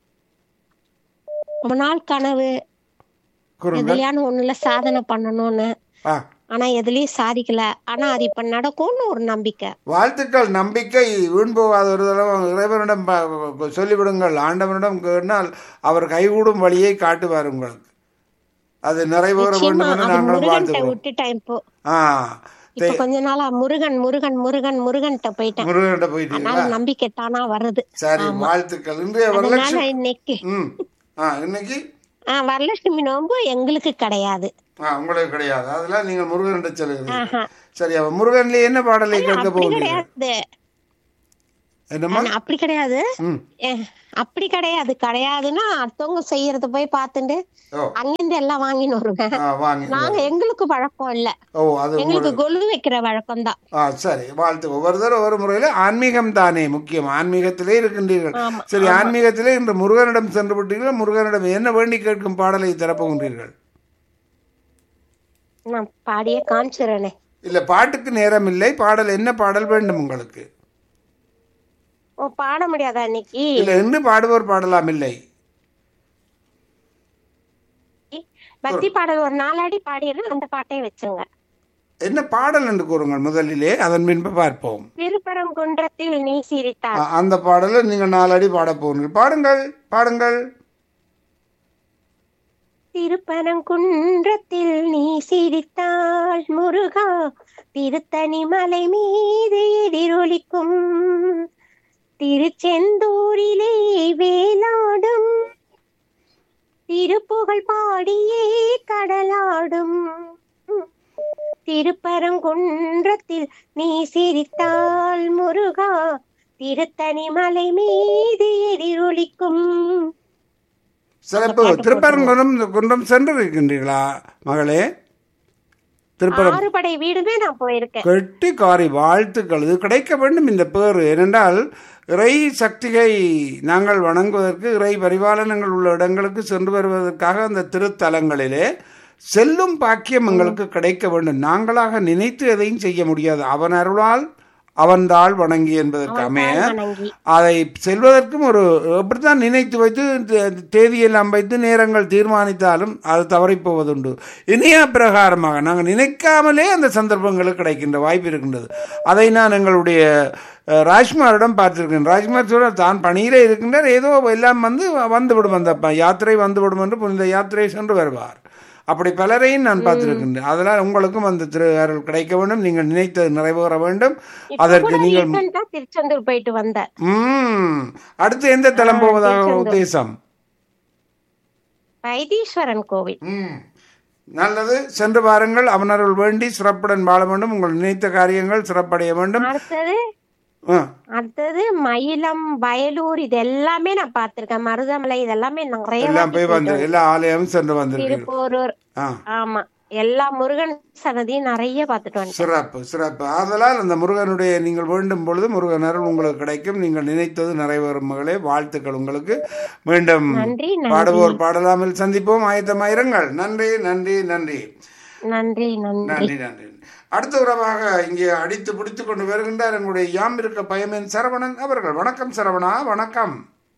ரொம்ப நாள் கனவு கூறுங்கள் எதுலயானு ஒண்ணுல சாதனை பண்ணணும்னு ஆ ஆனா எதுலயும் சாதிக்கல ஆனா அது இப்ப நடக்கும்னு ஒரு நம்பிக்கை வாழ்த்துக்கள் நம்பிக்கை வீண் போகாத ஒரு தடவை இறைவனிடம் ப- சொல்லிவிடுங்கள் ஆண்டவனிடம் கேட்டால் அவர் கைகூடும் வழியை காட்டுவார் உங்களுக்கு அது நிறைவேற நிச்சயமா வேண்டும் என்று அது நாங்களும் முருகன்ட்ட வாழ்த்துக்கிறோம் விட்டுட்டேன் இப்போ ஆ இப்ப கொஞ்ச நாளா முருகன் முருகன் முருகன் முருகன்ட்ட போயிட்டேன் முருகன்ட்ட அதனால போயிட்டீங்களா நம்பிக்கை தானா வருது சரி ஆமா. வாழ்த்துக்கள் இன்றைய அதனால வரலட்சுமி இன்னைக்கு ம் ஆ இன்னைக்கு ஆ, வரலட்சுமி நோன்பு எங்களுக்கு கிடையாது ஆ உங்களுக்கு கிடையாது அதெல்லாம் நீங்கள் முருகன் செல்கிறீர்கள் ஆஹா. சரி அப்ப முருகன்ல என்ன பாடலை கேட்க அப்படி போகிறீர்கள் கிடையாது என்னம்மா ஆனா, அப்படி கிடையாது ம் ஏ, அப்படி கிடையாது கிடையாதுன்னா அடுத்தவங்க செய்யறத போய் பார்த்துட்டு ஓ அங்கிருந்து எல்லாம் வாங்கின்னு வருவேன் ஆ வாங்கி நாங்க எங்களுக்கு பழக்கம் இல்ல ஓ அது எங்களுக்கு உங்களுக்கு கொலு வைக்கிற வழக்கம் தான் ஆ சரி வாழ்த்து ஒவ்வொருத்தரும் ஒவ்வொரு முறையில ஆன்மீகம் தானே முக்கியம் ஆன்மீகத்திலே இருக்கின்றீர்கள் ஆமா, சரி ஆன்மீகத்திலே இன்று முருகனிடம் சென்று விட்டீர்கள் முருகனிடம் என்ன வேண்டி கேட்கும் பாடலை திறப்புகின்றீர்கள் நான் பாடியே காமிச்சிடறேனே இல்ல பாட்டுக்கு நேரம் இல்லை பாடல் என்ன பாடல் வேண்டும் உங்களுக்கு ஓ பாட முடியாதா அன்னைக்கு இல்ல என்று பாடுவோர் பாடலாம் இல்லை பக்தி பாடல் ஒரு நாலாடி பாடிடுறேன் அந்த பாட்டையே வச்சுங்க என்ன பாடல் என்று கூறுங்கள் முதலிலே அதன் பின்பு பார்ப்போம் திருப்பரங்குன்றத்தில் நீ சிரித்தார் அ- அந்த பாடலை நீங்கள் நாலடி பாட போகிறீர்கள் பாடுங்கள் பாடுங்கள் திருப்பரங்குன்றத்தில் நீ சிரித்தாள் முருகா திருத்தணி மலை மீது எதிரொலிக்கும் திருச்செந்தூரிலே வேலாடும் திருப்புகழ் பாடியே கடலாடும் திருப்பரங்குன்றத்தில் நீ சிரித்தாள் முருகா திருத்தணி மலை மீது எதிரொலிக்கும் சிறப்பு திருப்பரங்குன்றம் குன்றம் சென்று இருக்கின்றீர்களா மகளே திருப்பரம் ஆறு படை வீடுமே நான் போயிருக்கேன் கெட்டி காரி வாழ்த்துக்கள் இது கிடைக்க வேண்டும் இந்த பேர் ஏனென்றால் இறை சக்தியை நாங்கள் வணங்குவதற்கு இறை பரிபாலனங்கள் உள்ள இடங்களுக்கு சென்று வருவதற்காக அந்த திருத்தலங்களிலே செல்லும் பாக்கியம் எங்களுக்கு கிடைக்க வேண்டும் நாங்களாக நினைத்து எதையும் செய்ய முடியாது அவன் அருளால் அவன்தாள் வணங்கி என்பதற்கு அமைய வணங்கி அதை செல்வதற்கும் ஒரு எப்படித்தான் நினைத்து வைத்து தே- தேதியெல்லாம் வைத்து நேரங்கள் தீர்மானித்தாலும் அது தவறிப் போவதுண்டு இணைய பிரகாரமாக நாங்கள் நினைக்காமலே அந்த சந்தர்ப்பங்களுக்கு கிடைக்கின்ற வாய்ப்பு இருக்கின்றது அதை நான் எங்களுடைய அஹ், ராஜ்குமாரிடம் பார்த்திருக்கேன் ராஜ்குமார் சொல்ற தான் பணியிலே இருக்கின்றார் ஏதோ எல்லாம் வந்து வந்துவிடும் அந்த ப- யாத்திரை வந்துவிடும் என்று புனித யாத்திரை சென்று வருவார் அப்படி பலரையும் நான் பார்த்திருக்கின்றேன் அதனால் உங்களுக்கும் அந்த திரு அருள் கிடைக்க வேண்டும் நீங்கள் நினைத்தது நிறைவேற வேண்டும் இப்ப அதற்கு கூட நீங்கள் recent ஆ திருச்செந்தூர் போயிட்டு வந்தேன் ம் அடுத்து எந்த தலம் போவதாக திருச்செந்தூர். உத்தேசம் வைத்தீஸ்வரன் கோவில் ம் நல்லது சென்று பாருங்கள் அவனருள் வேண்டி சிறப்புடன் வாழ வேண்டும் உங்கள் நினைத்த காரியங்கள் சிறப்படைய வேண்டும் அடுத்தது ஆ, அடுத்தது மயிலம் வயலூர் இது எல்லாமே நான் பார்த்திருக்கேன் மருதமலை இதெல்லாமே நிறைய எல்லாம் வாட்டி போய் வந்து போயிட்டு எல்லா ஆலயமும் சென்று வந்தேன். வந்திருக்கீர்கள் திருப்போரூர் ஆ ஆமா எல்லா முருகன் சன்னதியும் நிறைய பார்த்துட்டு வந்துட்டேன் சிறப்பு சிறப்பு ஆதலால் அந்த முருகனுடைய நீங்கள் வேண்டும் பொழுது முருகன் அருள் உங்களுக்கு கிடைக்கும் நீங்கள் நினைத்தது நிறைவேறும் மகளே வாழ்த்துக்கள் உங்களுக்கு மீண்டும் நன்றி நன்றி பாடுவோர் பாடலாமல் சந்திப்போம் ஆயத்தமாயிருங்கள் நன்றி நன்றி நன்றி நன்றி நன்றி நன்றி நன்றி அடுத்த உறவாக இங்கே அடித்து பிடித்துக் கொண்டு வருகின்றார் எங்களுடைய யாம் இருக்க பயமேன் சரவணன் அவர்கள் வணக்கம் சரவணா வணக்கம்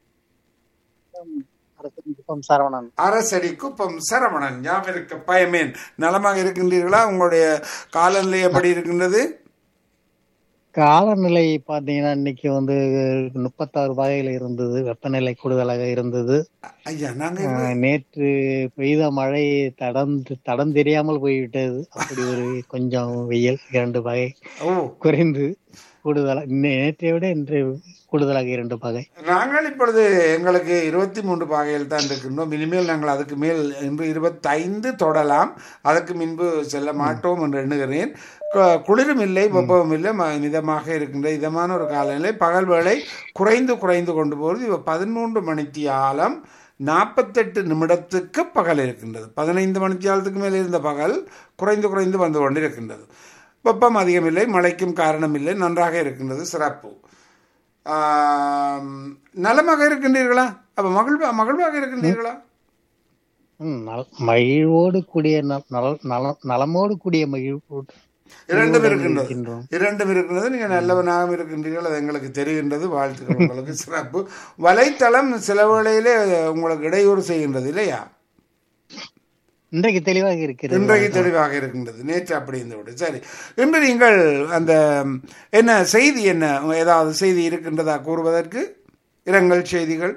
அரசன் சரவணன் அரசடி குப்பம் சரவணன் யாம் இருக்க பயமேன் நலமாக இருக்கின்றீர்களா உங்களுடைய காலநிலை எப்படி இருக்கின்றது காலநிலை பாத்தீங்கன்னா இன்னைக்கு வந்து முப்பத்தாறு வகையில இருந்தது வெப்பநிலை கூடுதலாக இருந்தது ஐயா நாங்க ஆஹ் நேற்று பெய்த மழை தடந்து தடம் தெரியாமல் போய்விட்டது அப்படி ஒரு கொஞ்சம் வெயில் இரண்டு வகை ஓ குறைந்து கூடுதலாக நேற்றை விட இன்று கூடுதலாக இரண்டு வகை நாங்கள் இப்பொழுது எங்களுக்கு இருபத்தி மூன்று பாகையில் தான் இருக்கின்றோம் இனிமேல் நாங்கள் அதுக்கு மேல் இன்று இருபத்தைந்து தொடலாம் அதற்கு முன்பு செல்ல மாட்டோம் என்று எண்ணுகிறேன் கு- குளிரும் இல்லை வெப்பமும் இல்லை ம- மிதமாக இருக்கின்ற இதமான ஒரு காலநிலை பகல் வேளை குறைந்து குறைந்து கொண்டு போகிறது இப்போ பதிமூன்று மணித்தியாலம் நாற்பத்தெட்டு நிமிடத்துக்கு பகல் இருக்கின்றது பதினைந்து மணித்தியாலத்துக்கு மேல் இருந்த பகல் குறைந்து குறைந்து வந்து கொண்டிருக்கின்றது வெப்பம் அதிகமில்லை மழைக்கும் காரணமில்லை நன்றாக இருக்கின்றது சிறப்பு ஆம், நலமாக இருக்கின்றீர்களா அப்ப மகிழ்வா மகிழ்வாக இருக்கின்றீர்களா ம், நல- மகிழ்வோடு கூடிய நல- நல- நல- நலமோடு கூடிய மகிழ்வோடு இரண்டும் மகிழ்வுடன் இருக்கின்றது இருக்கின்றோம். இரண்டும் இருக்கின்றது நீங்க நல்லவனாக இருக்கின்றீர்கள் அது எங்களுக்கு தெரிகின்றது வாழ்த்துக்கள் உங்களுக்கு சிறப்பு வலைத்தளம் சில வேளையிலே உங்களுக்கு இடையூறு செய்கின்றது இல்லையா இன்றைக்கு தெளிவாக இருக்கிறது இன்றைக்கு தெளிவாக இருக்கின்றது நேற்று அப்படி இருந்தவிடு சரி இன்று நீங்கள் அந்த என்ன செய்தி என்ன ஏதாவது செய்தி இருக்கின்றதா கூறுவதற்கு இரங்கல் செய்திகள்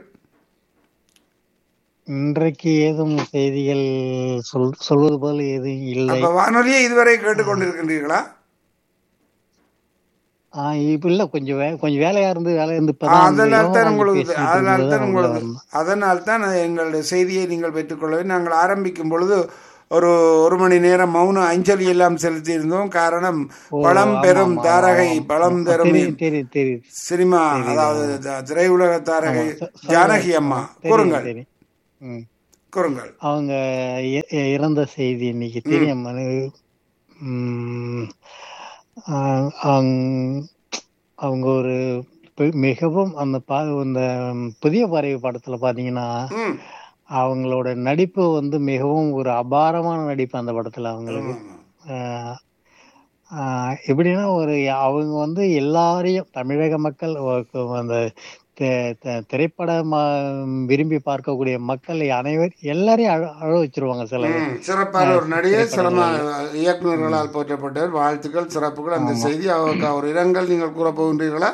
இன்றைக்கு ஏதும் செய்திகள் சொல் சொல்வது போல எதுவும் இல்லை அப்ப வானொலியை இதுவரை கேட்டுக்கொண்டிருக்கின்றீர்களா ஆஹ் இப்ப இல்ல கொஞ்சம் வே- கொஞ்சம் வேலையா இருந்து வேலையா இருந்து ஆ, இப்பதான் அதனால் தான் யோகாந்தி உங்களுக்கு பேசிட்டு அதனால் இருக்கும்போது தான் உள்ள உங்களுக்கு வரணும் அதனால் தான் எங்களுடைய செய்தியை நீங்கள் பெற்றுக்கொள்ளவே நாங்கள் ஆரம்பிக்கும் பொழுது ஒரு ஒரு மணி நேரம் மௌன அஞ்சலி எல்லாம் செலுத்தி இருந்தோம் காரணம் ஓ பழம் ஆமா பெரும் ஆமா ஆமா தாரகை ஆமா பழம் ஆமா. பெரும் தெரியும் தெரியும் தெரியும் சினிமா தெரியுது அதாவது ஆமா த- திரையுலக ஆமா தாரகை ச- ஜானகி சௌகார் அம்மா ஆமா தெரியும் கூறுங்கள் தெரியும் ம் கூறுங்கள் அவங்க இ- இ- இறந்த செய்தி இன்னைக்கு ம் தெரியும் மனு ம், ஆஹ் அவங்க அவங்க ஒரு பெ- மிகவும் அந்த பா இந்த புதிய பறவை படத்துல பாத்தீங்கன்னா ம் அவங்களோட நடிப்பு வந்து மிகவும் ஒரு அபாரமான நடிப்பு அந்த படத்துல அவங்களுக்கு ஆமா ஆஹ் ஆஹ் எப்படின்னா ஒரு அவங்க வந்து எல்லாரையும் தமிழக மக்கள் ஒ- அந்த தி- தி- திரைப்பட ம- விரும்பி பார்க்கக்கூடிய மக்கள் அனைவர் எல்லாரையும் அழ அழ வச்சிருவாங்க சில ம் சிறப்பான ஆஹ் ஒரு நடிகை சிலமா திரைப்படங்கள்ல ம் இயக்குநர்களால் போற்றப்பட்டவர் வாழ்த்துக்கள் சிறப்புகள் அந்த ஆமா செய்தி அவருக்கு ஒரு இரங்கல் நீங்கள் கூற போகின்றீர்களா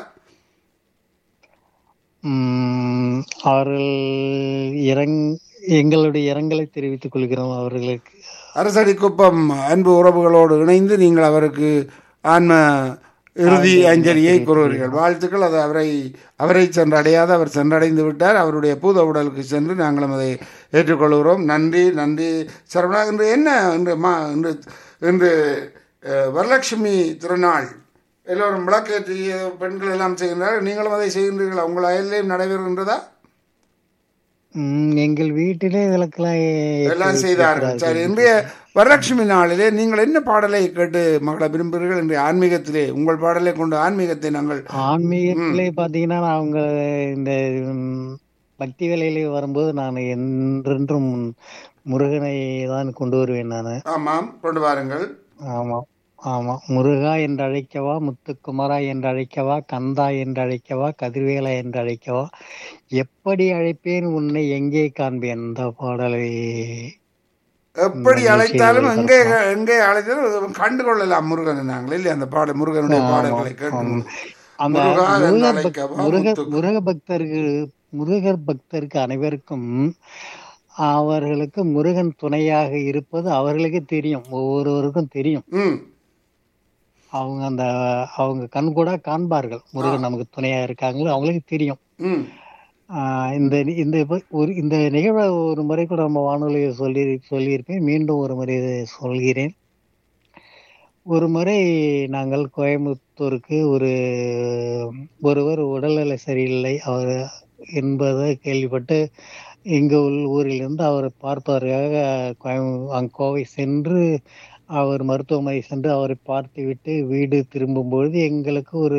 உம் அவர்கள் இரங் எங்களுடைய இரங்கலை தெரிவித்துக் கொள்கிறோம் அவர்களுக்கு அரசடி குப்பம் அன்பு உறவுகளோடு இணைந்து நீங்கள் அவருக்கு ஆன்ம இறுதி ஆழ்ந்த அஞ்சலியை தெரிவித்துக் கூறுவீர்கள் கொள்கிறோம் வாழ்த்துக்கள் அது அவரை அவரை சென்றடையாத அவர் சென்றடைந்து விட்டார் அவருடைய பூத உடலுக்கு சென்று நாங்களும் அதை ஏற்றுக்கொள்கிறோம் நன்றி நன்றி சரவணா இன்று என்ன இன்று மா இன்று இன்று அஹ், வரலட்சுமி திருநாள் எல்லோரும் விளக்கேற்றி பெண்கள் எல்லாம் செய்கின்றார்கள் நீங்களும் அதை செய்கின்றீர்களா உங்கள் அயல்லையும் நடைபெறுகின்றதா உம் எங்கள் வீட்டிலே விளக்கெல்லாம் ஏற்றி எல்லாம் செய்தார்கள் சரி வைத்திருக்கிறார்கள் இன்றைய வரலட்சுமி நாளிலே நீங்கள் என்ன பாடலை கேட்டு மகளை விரும்புகிறீர்கள் இன்றைய ஆன்மீகத்திலே உங்கள் பாடலை கொண்டு ஆன்மீகத்தை நாங்கள் ம் ஆன்மீகத்திலே பாத்தீங்கன்னா நான் அவங்க இந்த உம், பக்தி வேலையிலே வரும்போது நான் என்றென்றும் முருகனை தான் கொண்டு வருவேன் நான் ஆமாம் கொண்டு வாருங்கள் ஆமா ஆமா முருகா என்று அழைக்கவா முத்துக்குமரா என்று அழைக்கவா கந்தா என்று அழைக்கவா கதிர்வேலா என்று அழைக்கவா எப்படி அழைப்பேன் உன்னை எங்கே காண்பேன் அந்த பாடலை இந்த எப்படி நிகழ்ச்சியில் அழைத்தாலும் எங்கே ஒளிபரப்பலாம் எங்கே அழைத்தாலும் கண்டு கொள்ளலாம் முருகன் நாங்கள் இல்லை அந்த பாட முருகனுடைய ஆமா பாடல்களை ஆமா கேட்கும்போது அந்த முருகா என்று முருகர் பக் அழைக்கவா முருக முத்துக்கு முருக பக்தருக்கு முருகர் பக்தருக்கு அனைவருக்கும் அவர்களுக்கு முருகன் துணையாக இருப்பது அவர்களுக்கே தெரியும் ஒவ்வொருவருக்கும் தெரியும் ம் அவங்க அந்த அவங்க கண் கூட காண்பார்கள் ஆ முருகன் நமக்கு துணையா இருக்காங்க அவங்களுக்கு தெரியும் ம் ஆஹ் இந்த நி- இந்த இப்ப ஒரு இந்த நிகழ்வை ஒரு முறை கூட நம்ம வானொலியில் சொல்லி சொல்லியிருப்பேன் மீண்டும் ஒரு முறை இதை சொல்கிறேன் ஒரு முறை நாங்கள் கோயம்புத்தூருக்கு ஒரு ஒருவர் உடல்நிலை சரியில்லை அவர் என்பதை கேள்விப்பட்டு எங்க உள் ஊரிலிருந்து அவரை பார்ப்பதற்காக கோயம் அங்க கோவை சென்று அவர் மருத்துவமனை சென்று அவரை பார்த்துவிட்டு வீடு திரும்பும்பொழுது எங்களுக்கு ஒரு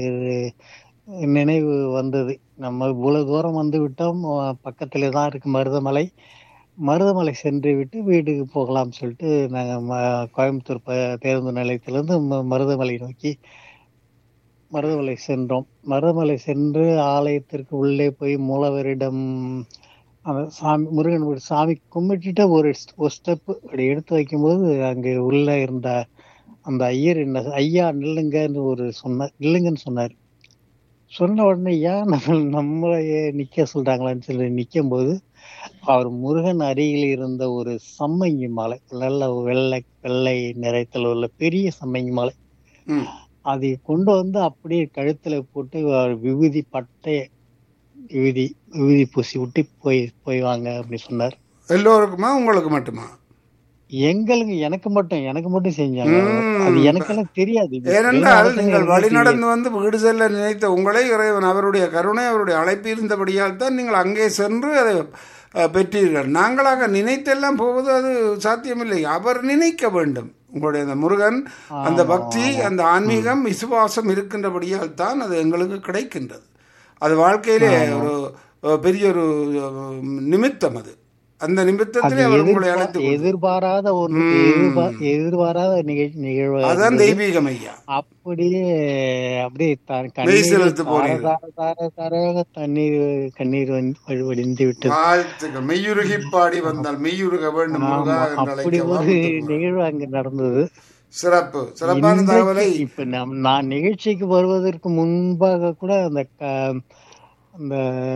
நினைவு வந்தது நம்ம இவ்வளவு தூரம் வந்து விட்டோம் அஹ் பக்கத்திலே தான் இருக்கு மருதமலை மருதமலை சென்று விட்டு வீட்டுக்கு போகலாம் சொல்லிட்டு நாங்கள் ம- கோயம்புத்தூர் ப- பேருந்து நிலையத்திலிருந்து ம- மருதமலை நோக்கி மருதமலை சென்றோம் மருதமலை சென்று ஆலயத்திற்கு உள்ளே போய் மூலவரிடம் அந்த சாமி முருகன் ஒரு சாமி கும்பிட்டுட்டு ஒரு ஸ்- ஒரு ஸ்டெப் அப்படி எடுத்து வைக்கும்போது அங்கே உள்ள இருந்த அந்த ஐயர் என்ன ஐயா நில்லுங்கன்னு ஒரு சொன்னார் நில்லுங்கன்னு சொன்னார் சொன்ன உடனே ஏன் நம்ம நம்மளையே நிக்க சொல்றாங்களான்னு சொல்லி நிக்கும் போது அவர் முருகன் அருகில் இருந்த ஒரு சம்மங்கி மாலை நல்ல வெள்ளை வெள்ளை நிறத்தில் உள்ள பெரிய சம்மங்கி மாலை ம் அதை கொண்டு வந்து அப்படியே கழுத்துல போட்டு அவர் விபூதி பட்டை விபூதி விபூதி பூசி விட்டு போய் போய் வாங்க அப்படி சொன்னார் எல்லோருக்குமா உங்களுக்கு மட்டுமா எங்களுக்கு எனக்கு மட்டும் எனக்கு மட்டும் செஞ்சாங்க அது ம் எனக்கெல்லாம் தெரியாது இது ஏனென்றால் வெளிநாட்டுல நீங்கள் எதுவுமே வழி தெரியாது நடந்து வந்து வீடு செல்ல நினைத்த உங்களை இறைவன் அவருடைய கருணை அவருடைய அழைப்பு இருந்தபடியால் தான் நீங்கள் அங்கே சென்று அதை அஹ், பெற்றீர்கள் நாங்களாக நினைத்தெல்லாம் போவது அது சாத்தியமில்லை அவர் நினைக்க வேண்டும் உங்களுடைய அந்த முருகன் அந்த ஆமா பக்தி ஆமா அந்த ம் ஆன்மீகம் விசுவாசம் இருக்கின்றபடியால் தான் அது எங்களுக்கு கிடைக்கின்றது அது வாழ்க்கையிலே ஆமா ஒரு அஹ், பெரிய ஒரு அஹ், நிமித்தம் அது அந்த அது நிமித்தத்திலே அவர் உங்களை எதிர்பா அழைத்து கொண்டு எதிர்பாராத ஒன்று ம் எதிர்பா எதிர்பாராத நிகழ்ச்சி நிகழ்வாக அதான் இருந்தது தெய்வீகம் ஐயா அப்படியே அப்படியே த- மெய் கண்ணீர் செலுத்து தார போனீர்கள் தார தார தாராக தண்ணீர் கண்ணீர் வந்து வழி- வடிந்து விட்டது வாழ்த்துக்கள் மெய்யுருகி பாடி வந்தால் மெய்யுருக வேண்டும் முருகா ஆமா என்று அப்படி அழைக்கவா ஒரு முத்துக்குமரன் நிகழ்வு அங்க நடந்தது சிறப்பு சிறப்பான இன்றைக்கு தகவலை இப்ப நம் நான் நிகழ்ச்சிக்கு வருவதற்கு முன்பாக கூட அந்த க- அந்த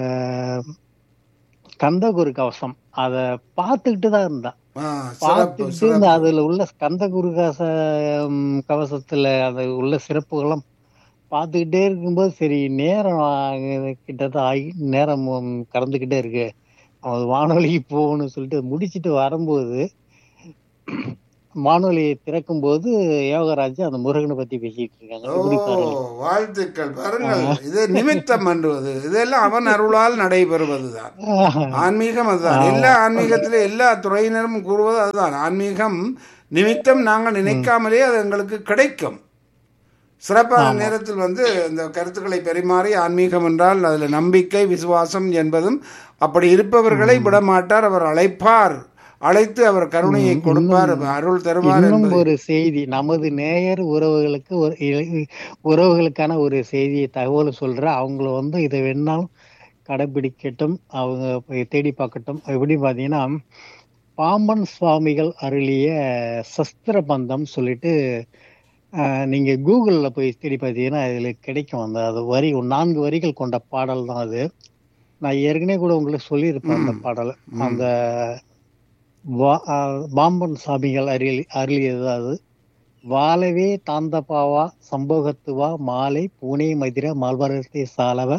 கந்தகுரு கவசம் அத பார்த்துக்கிட்டு தான் இருந்தேன் ஆ, சிறப்பு பார்த்துக்கிட்டு இந்த சிறப்பு அதுல உள்ள கந்தகுரு கவச ம், கவசத்துல அது உள்ள சிறப்புகளும் பார்த்துக்கிட்டே இருக்கும்போது சரி நேரம் ஆகுது, கிட்டத்தட்ட ஆகி நேரம் உம், கடந்துக்கிட்டே இருக்கு அவன் வானொலிக்கு போகணும்னு சொல்லிட்டு முடிச்சிட்டு வரும்போது வானொலியை திறக்கும் போது யோகராஜ் அந்த முருகனை பத்தி பேசிட்டு இருக்காங்க ஓ எப்படி பாருங்க வாழ்த்துக்கள் பாருங்கள் இது நிமித்தம் அன்றுவது இதெல்லாம் அவன் அருளால் நடைபெறுவதுதான் ஆன்மீகம் அதுதான் எல்லா ஆன்மீகத்திலும் எல்லா துறையினரும் கூறுவது அதுதான் ஆன்மீகம் நிமித்தம் நாங்கள் நினைக்காமலே அது எங்களுக்கு கிடைக்கும் சிறப்பான நேரத்தில் வந்து இந்த கருத்துக்களை பரிமாறி ஆன்மீகம் என்றால் அதில் நம்பிக்கை விசுவாசம் என்பதும் அப்படி இருப்பவர்களை விடமாட்டார் அவர் அழைப்பார் அழைத்து அவர் கருணையை கொடுப்பார் அருள் தருவார் இன்னும் என்பது ஒரு செய்தி நமது நேயர் உறவுகளுக்கு ஒரு இ- உறவுகளுக்கான ஒரு செய்தியை தகவல் சொல்ற அவங்கள வந்து இதை வேணாலும் கடைபிடிக்கட்டும் அவங்க போய் தேடி பார்க்கட்டும் எப்படி பாத்தீங்கன்னா பாம்பன் சுவாமிகள் அருளிய சஸ்திர பந்தம் சொல்லிட்டு ஆஹ், நீங்க கூகுள்ல போய் தேடி பார்த்தீங்கன்னா அதுல கிடைக்கும் அந்த அது வரி நான்கு வரிகள் கொண்ட பாடல் தான் அது நான் ஏற்கனவே கூட உங்களுக்கு சொல்லியிருப்பேன் அந்த ம். பாடல் ம். அந்த வா- ஆஹ் பாம்பன் சாமிகள் அருளி அருளியது அது வாழவே தாந்தபாவா சம்போகத்துவா மாலை பூனே மதிர மால்வரத்தை சாலவ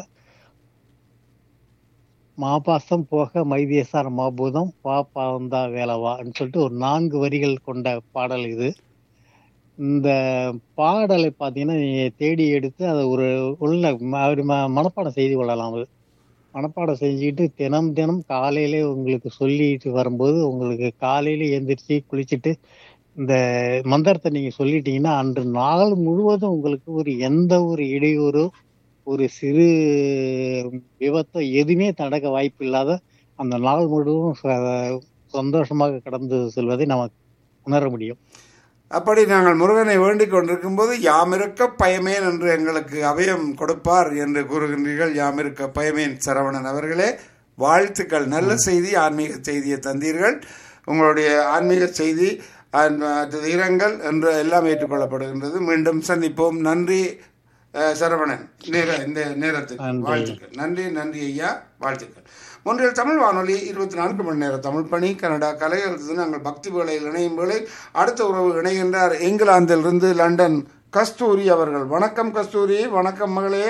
மாபாசம் போக மைதேசார் மாபூதம் வா பாந்தா வேலவான்னு சொல்லிட்டு ஒரு நான்கு வரிகள் கொண்ட பாடல் இது இந்த பாடலை பார்த்தீங்கன்னா நீங்க தேடி எடுத்து அதை ஒரு உள்ள ம- ஒரு ம- மனப்பாடம் செய்து கொள்ளலாம் அது மனப்பாடம் செஞ்சுக்கிட்டு தினம் தினம் காலையிலே உங்களுக்கு சொல்லிட்டு வரும்போது உங்களுக்கு காலையில எந்திரிச்சு குளிச்சுட்டு இந்த மந்திரத்தை நீங்க சொல்லிட்டீங்கன்னா அன்று நாள் முழுவதும் உங்களுக்கு ஒரு எந்த ஒரு இடையூறோ ஒரு சிறு விபத்தோ எதுவுமே நடக்க வாய்ப்பு இல்லாத அந்த நாள் முழுவதும் ச- சந்தோஷமாக கடந்து செல்வதை நமக்கு உணர முடியும் அப்படி நாங்கள் முருகனை வேண்டிக் கொண்டிருக்கும் போது யாமிருக்க பயமேன் என்று எங்களுக்கு அபயம் கொடுப்பார் என்று கூறுகின்றீர்கள் யாமிருக்க பயமேன் சரவணன் அவர்களே வாழ்த்துக்கள் நல்ல செய்தி ஆன்மீக செய்தியை தந்தீர்கள் உங்களுடைய ஆன்மீக செய்தி அஹ், மற்றது இரங்கல் என்று எல்லாம் ஏற்றுக்கொள்ளப்படுகின்றது மீண்டும் சந்திப்போம் நன்றி அஹ், சரவணன் நேர இந்த நேரத்துக்கு நன்றி. வாழ்த்துக்கள் நன்றி நன்றி ஐயா வாழ்த்துக்கள் ஒன்றில் தமிழ் வானொலி இருபத்தி நான்கு மணி நேர தமிழ் பணி கனடா கலையரசு நாங்கள் பக்தி வேளையில் இணையும் வேளை அடுத்த உறவு இணைகின்றார் இங்கிலாந்திலிருந்து லண்டன் கஸ்தூரி அவர்கள் வணக்கம் கஸ்தூரி வணக்கம் மகளே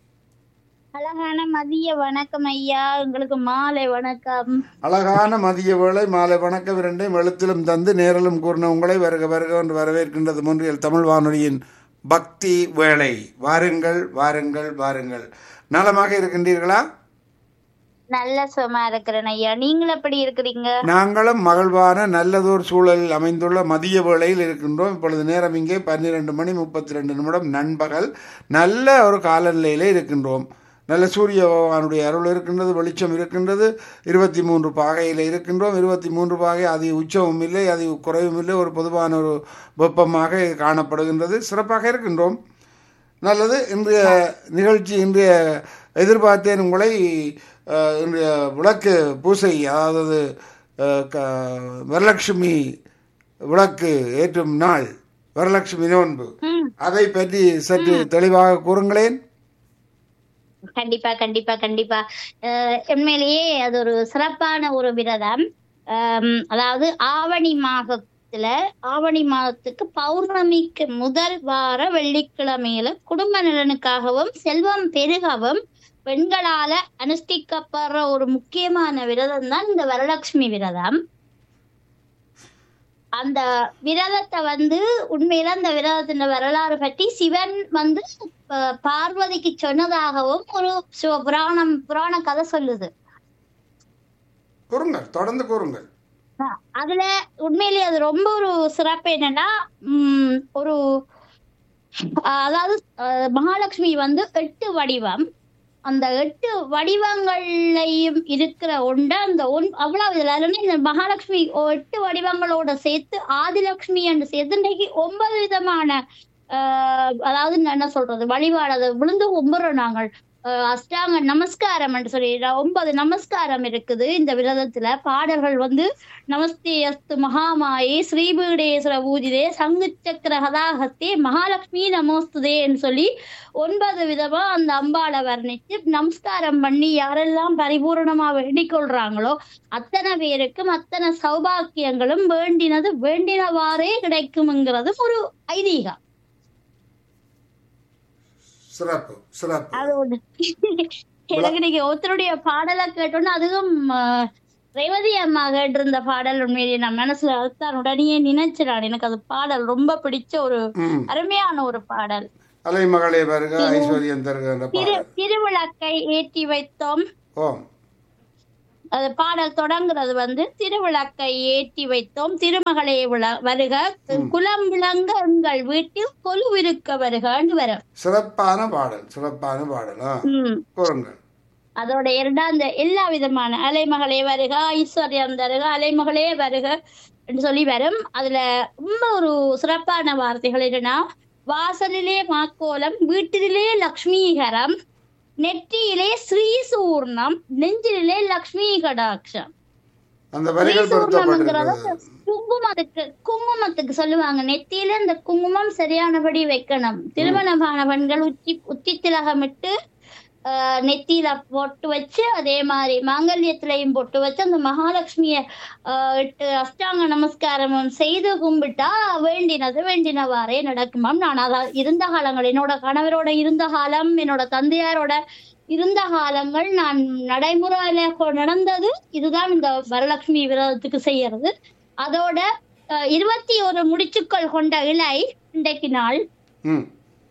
அழகான மதிய வணக்கம் ஐயா உங்களுக்கு மாலை வணக்கம் அழகான மதிய வேளை மாலை வணக்கம் இரண்டையும் எழுத்திலும் தந்து நேரிலும் கூறின உங்களை வருக வருக என்று வரவேற்கின்றது முன்றியல் தமிழ் வானொலியின் பக்தி வேளை வாருங்கள் வாருங்கள் வாருங்கள் நலமாக இருக்கின்றீர்களா நல்ல சுகமா இருக்கிறேன் ஐயா நீங்கள் எப்படி இருக்கிறீங்க நாங்களும் மகிழ்வான நல்லதோர் சூழலில் அமைந்துள்ள மதிய வேளையில் இருக்கின்றோம் இப்பொழுது நேரம் இங்கே பன்னிரெண்டு மணி முப்பத்தி ரெண்டு நிமிடம் நண்பகல் நல்ல ஒரு காலநிலையிலே இருக்கின்றோம் நல்ல சூரிய பகவானுடைய அருள் இருக்கின்றது வெளிச்சம் இருக்கின்றது இருபத்தி மூன்று பாகையில் இருக்கின்றோம் இருபத்தி மூன்று பாகை அதி உச்சமும் இல்லை அதி குறைவும் இல்லை ஒரு பொதுவான ஒரு வெப்பமாக காணப்படுகின்றது சிறப்பாக இருக்கின்றோம் நல்லது இன்றைய நிகழ்ச்சி இன்றைய எதிர்பார்த்தேன் உங்களை அஹ், இன்றைய விளக்கு பூசை அதாவது அஹ், க- வரலட்சுமி விளக்கு ஏற்றும் நாள் வரலட்சுமி நோன்பு ம் அதை பற்றி சற்று தெளிவாக கூறுங்களேன் கண்டிப்பா கண்டிப்பா கண்டிப்பா அஹ், உண்மையிலேயே அது ஒரு சிறப்பான ஒரு விரதம் ஆம், அதாவது ஆவணி மாதத்துல ஆவணி மாதத்துக்கு பௌர்ணமிக்கு முதல் வார வெள்ளிக்கிழமையில குடும்ப நலனுக்காகவும் செல்வம் பெருகவும் பெண்களால அனுஷ்டிக்கப்படுற ஒரு முக்கியமான விரதம் தான் இந்த வரலட்சுமி விரதம் அந்த விரதத்தை வந்து உண்மையில அந்த விரதத்தின் வரலாறு பற்றி சிவன் வந்து ப- பார்வதிக்கு சொன்னதாகவும் ஒரு சிவ புராணம் புராண கதை சொல்லுது கூறுங்கள் தொடர்ந்து கூறுங்கள் அஹ் அதுல உண்மையிலேயே அது ரொம்ப ஒரு சிறப்பு என்னன்னா உம் ஒரு அஹ் அதாவது அஹ் மகாலட்சுமி வந்து எட்டு வடிவம் அந்த எட்டு வடிவங்கள்லையும் இருக்கிற ஒன்று அந்த ஒன் அவ்வளவு இதுல அதுல இந்த மகாலட்சுமி ஒ- எட்டு வடிவங்களோட சேர்த்து ஆதிலட்சுமி என்று சேர்த்து இன்னைக்கு ஒன்பது விதமான ஆஹ் அதாவது நான் என்ன சொல்றது வழிபாடு அதை விழுந்து கும்பிடுறோம் நாங்கள் ஆஹ் அஷ்டாங்க நமஸ்காரம் என்று சொல்லி ர- ஒன்பது நமஸ்காரம் இருக்குது இந்த விரதத்துல பாடல்கள் வந்து நமஸ்தே அஸ்து மகாமாயே ஸ்ரீபீடேஸ்வர பூஜிதே சங்கு சக்கர கதாஹஸ்தே மகாலட்சுமி நமோஸ்துதேன்னு சொல்லி ஒன்பது விதமா அந்த அம்பாளை வர்ணிச்சு நமஸ்காரம் பண்ணி யாரெல்லாம் பரிபூரணமா வேண்டிக் கொள்றாங்களோ அத்தனை பேருக்கும் அத்தனை சௌபாக்கியங்களும் வேண்டினது வேண்டினவாறே கிடைக்கும்ங்கிறது ஒரு ஐதீகம் சிறப்பு சிறப்பு அது ஒண்ணு எனக்கு நீங்க ஒருத்தருடைய பாடலை கேட்டோன்னா அதுவும் ஆஹ், ரேவதி அம்மா கேட்டிருந்த பாடல் உண்மையிலேயே நான் மனசுல அதுதான் உடனே நினைச்சிடான் எனக்கு அது பாடல் ரொம்ப பிடிச்ச ஒரு ம் அருமையான ஒரு பாடல் அலை மகளே வருக ஐஸ்வர்யம் தருக என்ற திரு பாடல் திருவிளக்கை ஏற்றி வைத்தோம் ஓம் அது பாடல் தொடங்குறது வந்து திருவிளக்கை ஏற்றி வைத்தோம் திருமகளே விள- வருக குலம் விளங்க எங்கள் வீட்டில் கொலுவிருக்க வருகன்னு வரும் சிறப்பான பாடல் சிறப்பான பாடல் ஆ உம் கூறுங்கள் அதோட இரண்டா அந்த எல்லா விதமான அலைமகளே வருக ஐஸ்வர்யம் தருக அலைமகளே வருக என்று சொல்லி வரும் அதுல ரொம்ப ஒரு சிறப்பான வார்த்தைகள் என்னன்னா வாசலிலே மாக்கோலம் வீட்டிலே லக்ஷ்மீகரம் நெற்றியிலே ஸ்ரீசூர்ணம் நெஞ்சிலே லக்ஷ்மி கடாட்சம் அந்த வரிகள் ஸ்ரீசூர்ணம்ங்கிறத பொருத்தப்பட்டிருக்கிறது குங்குமத்துக்கு குங்குமத்துக்கு சொல்லுவாங்க நெத்தியில இந்த குங்குமம் சரியானபடி வைக்கணும் திருமணமான பெண்கள் உச்சி உச்சி திலகமிட்டு ஆஹ், நெத்தியில பொட்டு வச்சு அதே மாதிரி மாங்கல்யத்திலையும் பொட்டு வச்சு அந்த மகாலட்சுமிய ஆஹ், இட்டு அஷ்டாங்க நமஸ்காரமும் செய்து கும்பிட்டா வேண்டினது வேண்டினவாறே நடக்குமாம் நான் அதான் இருந்த காலங்கள் என்னோட கணவரோட இருந்த காலம் என்னோட தந்தையாரோட இருந்த காலங்கள் நான் நடைமுறையில கொ- நடந்தது இதுதான் இந்த வரலட்சுமி விரதத்துக்கு செய்யறது அதோட அஹ், இருபத்தி ஒரு முடிச்சுக்கள் கொண்ட இலை இன்றைக்கு நாள் ம்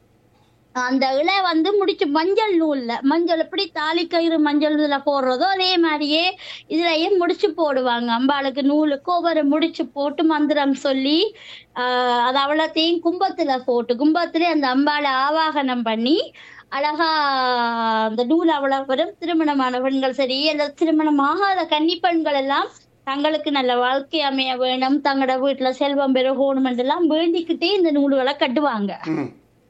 அந்த இலை வந்து முடிச்சு மஞ்சள் நூல்ல மஞ்சள் எப்படி தாலி கயிறு மஞ்சள் இதுல போடுறதோ அதே மாதிரியே இதுலயும் முடிச்சு போடுவாங்க அம்பாளுக்கு நூலுக்கு ஒவ்வொரு முடிச்சு போட்டு மந்திரம் சொல்லி ஆஹ் அது அவ்வளோத்தையும் கும்பத்துல போட்டு கும்பத்திலே அந்த அம்பாளை ஆவாகனம் பண்ணி அழகா அந்த நூல் அவ்வளவு வரும் திருமணமான பெண்கள் சரி அந்த திருமணம் ஆகாத கன்னி பெண்கள் எல்லாம் தங்களுக்கு நல்ல வாழ்க்கை அமைய வேணும் தங்களோட வீட்டுல செல்வம் பெருகணும் என்றெல்லாம் வேண்டிக்கிட்டே இந்த நூல்களை கட்டுவாங்க ம்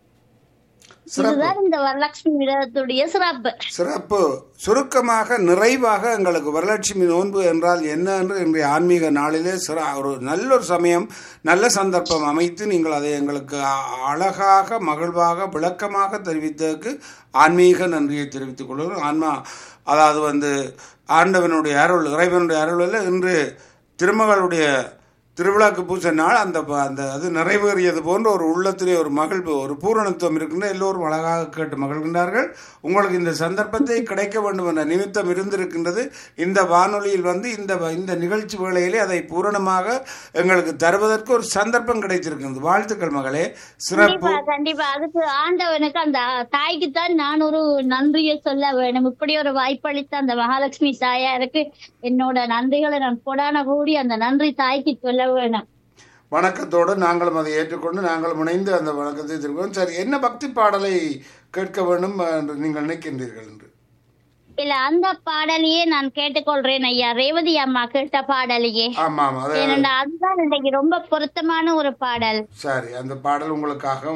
சிறப்பு இதுதான் இந்த வரலட்சுமி விரதத்துடைய சிறப்பு சிறப்பு சுருக்கமாக நிறைவாக எங்களுக்கு வரலட்சுமி நோன்பு என்றால் என்ன என்று இன்றைய ஆன்மீக நாளிலே சிற ஒரு நல்ல ஒரு சமயம் நல்ல சந்தர்ப்பம் அமைத்து நீங்கள் அதை எங்களுக்கு அ- அழகாக மகிழ்வாக விளக்கமாக தெரிவித்ததற்கு ஆன்மீக நன்றியை தெரிவித்துக் கொள்கிறோம் ஆன்மா அதாவது வந்து ஆண்டவனுடைய அருள் இறைவனுடைய அருளில் இன்று திருமகளுடைய திருவிழாக்கு பூச நாள் அந்த ப- அந்த அது நிறைவேறியது போன்ற ஒரு உள்ளத்திலே ஒரு மகிழ்வு ஒரு பூரணத்துவம் இருக்கின்ற எல்லோரும் அழகாக கேட்டு மகிழ்கின்றார்கள் உங்களுக்கு இந்த சந்தர்ப்பத்தை கிடைக்க வேண்டும் என்ற நிமித்தம் இருந்திருக்கின்றது இந்த வானொலியில் வந்து இந்த வ- இந்த நிகழ்ச்சி வேளையிலே அதை பூரணமாக எங்களுக்கு தருவதற்கு ஒரு சந்தர்ப்பம் கிடைத்திருக்கிறது வாழ்த்துக்கள் மகளே சிறப்பு கண்டிப்பா கண்டிப்பா அதுக்கு ஆண்டவனுக்கு அந்த தாய்க்கு தான் நான் ஒரு நன்றியை சொல்ல வேணும் இப்படி ஒரு வாய்ப்பளித்த அந்த மகாலட்சுமி தாயாருக்கு என்னோட நன்றிகளை நான் கொடான கூடி அந்த நன்றி தாய்க்கு சொல்ல வேணும் வணக்கத்தோடு நாங்களும் அதை ஏற்றுக்கொண்டு நாங்களும் இணைந்து அந்த வணக்கத்தை திருப்போம் சரி என்ன பக்தி பாடலை கேட்க வேண்டும் என்று நீங்கள் நினைக்கின்றீர்கள் என்று இல்ல அந்த பாடலையே நான் கேட்டுக்கொள்றேன் ஐயா ரேவதி அம்மா கேட்ட பாடலையே ஆமாம் ஆமாம் அது ஏனென்றா அதுதான் இன்னைக்கு ரொம்ப பொருத்தமான ஒரு பாடல் சரி அந்த பாடல் உங்களுக்காக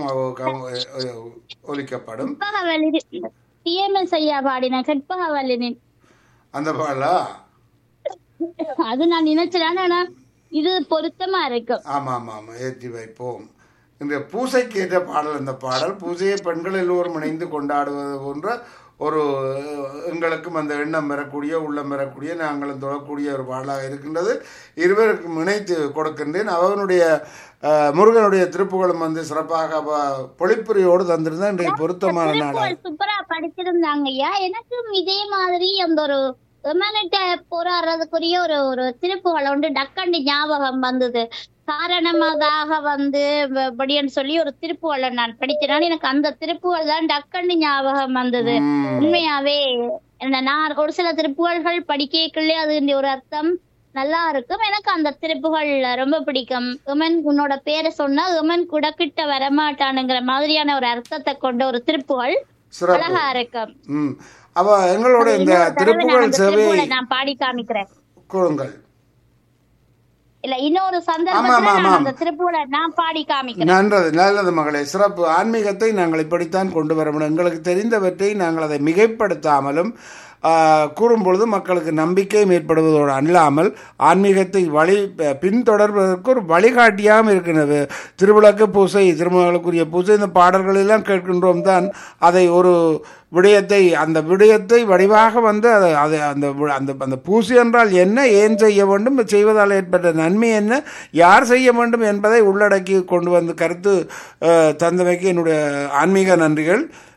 ஒலிக்கப்படும் கற்பகவல்லி டிஎம்எஸ் ஐயா பாடின கற்பகவல்லினின் அந்த பாடலா அது நான் நினைச்சேன் ஆனா இது பொருத்தமா இருக்கும் ஆமாம் ஆமாம் ஆமாம் ஏற்றி வைப்போம் இந்த பூசைக்கு ஏற்ற பாடல் இந்த பாடல் பூஜையை பெண்கள் எல்லோரும் இணைந்து கொண்டாடுவது போன்ற ஒரு அஹ், எங்களுக்கும் அந்த எண்ணம் பெறக்கூடிய உள்ளம் பெறக்கூடிய நாங்களும் தொழக்கூடிய ஒரு பாடலாக இருக்கின்றது இருவருக்கும் இணைத்து கொடுக்கின்றேன் அவனுடைய அஹ், முருகனுடைய திருப்புகளும் வந்து சிறப்பாக ப- பொழிப்புரையோடு தந்திருந்தா இன்றைய பொருத்தமான நாளாக திருக்குறள் சூப்பரா படிச்சிருந்தாங்க ஐயா எனக்கும் இதே மாதிரி அந்த ஒரு விமானிட்ட போராடுறதுக்குரிய ஒரு ஒரு திருப்புகள் உண்டு டக்கண்டு ஞாபகம் வந்தது காரணமாக வந்து வ- படின்னு சொல்லி ஒரு திருப்புகளை நான் படிச்சேன் எனக்கு அந்த திருப்புகள் தான் டக்கண்டு ஞாபகம் வந்தது உண்மையாவே என்ன நான் ஒரு சில திருப்புகள்கள் படிக்கக்குள்ளே அது ஒரு அர்த்தம் நல்லா இருக்கும் எனக்கு அந்த திருப்புகள் ரொம்ப பிடிக்கும் உமன் உன்னோட பேரை சொன்னா உமன் கூட கிட்ட வரமாட்டானுங்கிற மாதிரியான ஒரு அர்த்தத்தை கொண்ட ஒரு திருப்புகள் சிறப்பு அழகா இருக்கும் ம் அவ எங்களோட இந்த இன்னொரு தடவை நான் திருப்புகழ் அந்த சேவை திருப்புகளை நான் பாடி காமிக்கிறேன் கொடுங்கள் இல்ல இன்னொரு ஆமா, சந்தர்ப்பத்துல ஆமா, நான் ஆமா. அந்த திருப்புகளை நான் பாடி காமிக்கிறேன் நல்லது நல்லது மகளே சிறப்பு ஆன்மீகத்தை நாங்கள் இப்படித்தான் கொண்டு வர முடியும் எங்களுக்கு தெரிந்தவற்றை நாங்கள் அதை மிகைப்படுத்தாமலும் ஆ, கூறும் பொழுது மக்களுக்கு நம்பிக்கை ஏற்படுவதோடு அல்லாமல் ஆன்மீகத்தை வழி பின்தொடர்வதற்கு ஒரு வழிகாட்டியாகவும் இருக்கின்றது திருவிளக்கு பூசை திருமணங்களுக்குரிய பூசை இந்த பாடல்கள் எல்லாம் கேட்கின்றோம் தான் அதை ஒரு விடயத்தை அந்த விடயத்தை வடிவாக வந்து அதை அதை அந்த வி- அந்த அந்த பூசை என்றால் என்ன ஏன் செய்ய வேண்டும் செய்வதால் ஏற்பட்ட நன்மை என்ன யார் செய்ய வேண்டும் என்பதை உள்ளடக்கி கொண்டு வந்து கருத்து அஹ், தந்தமைக்கு என்னுடைய ஆன்மீக நன்றிகள்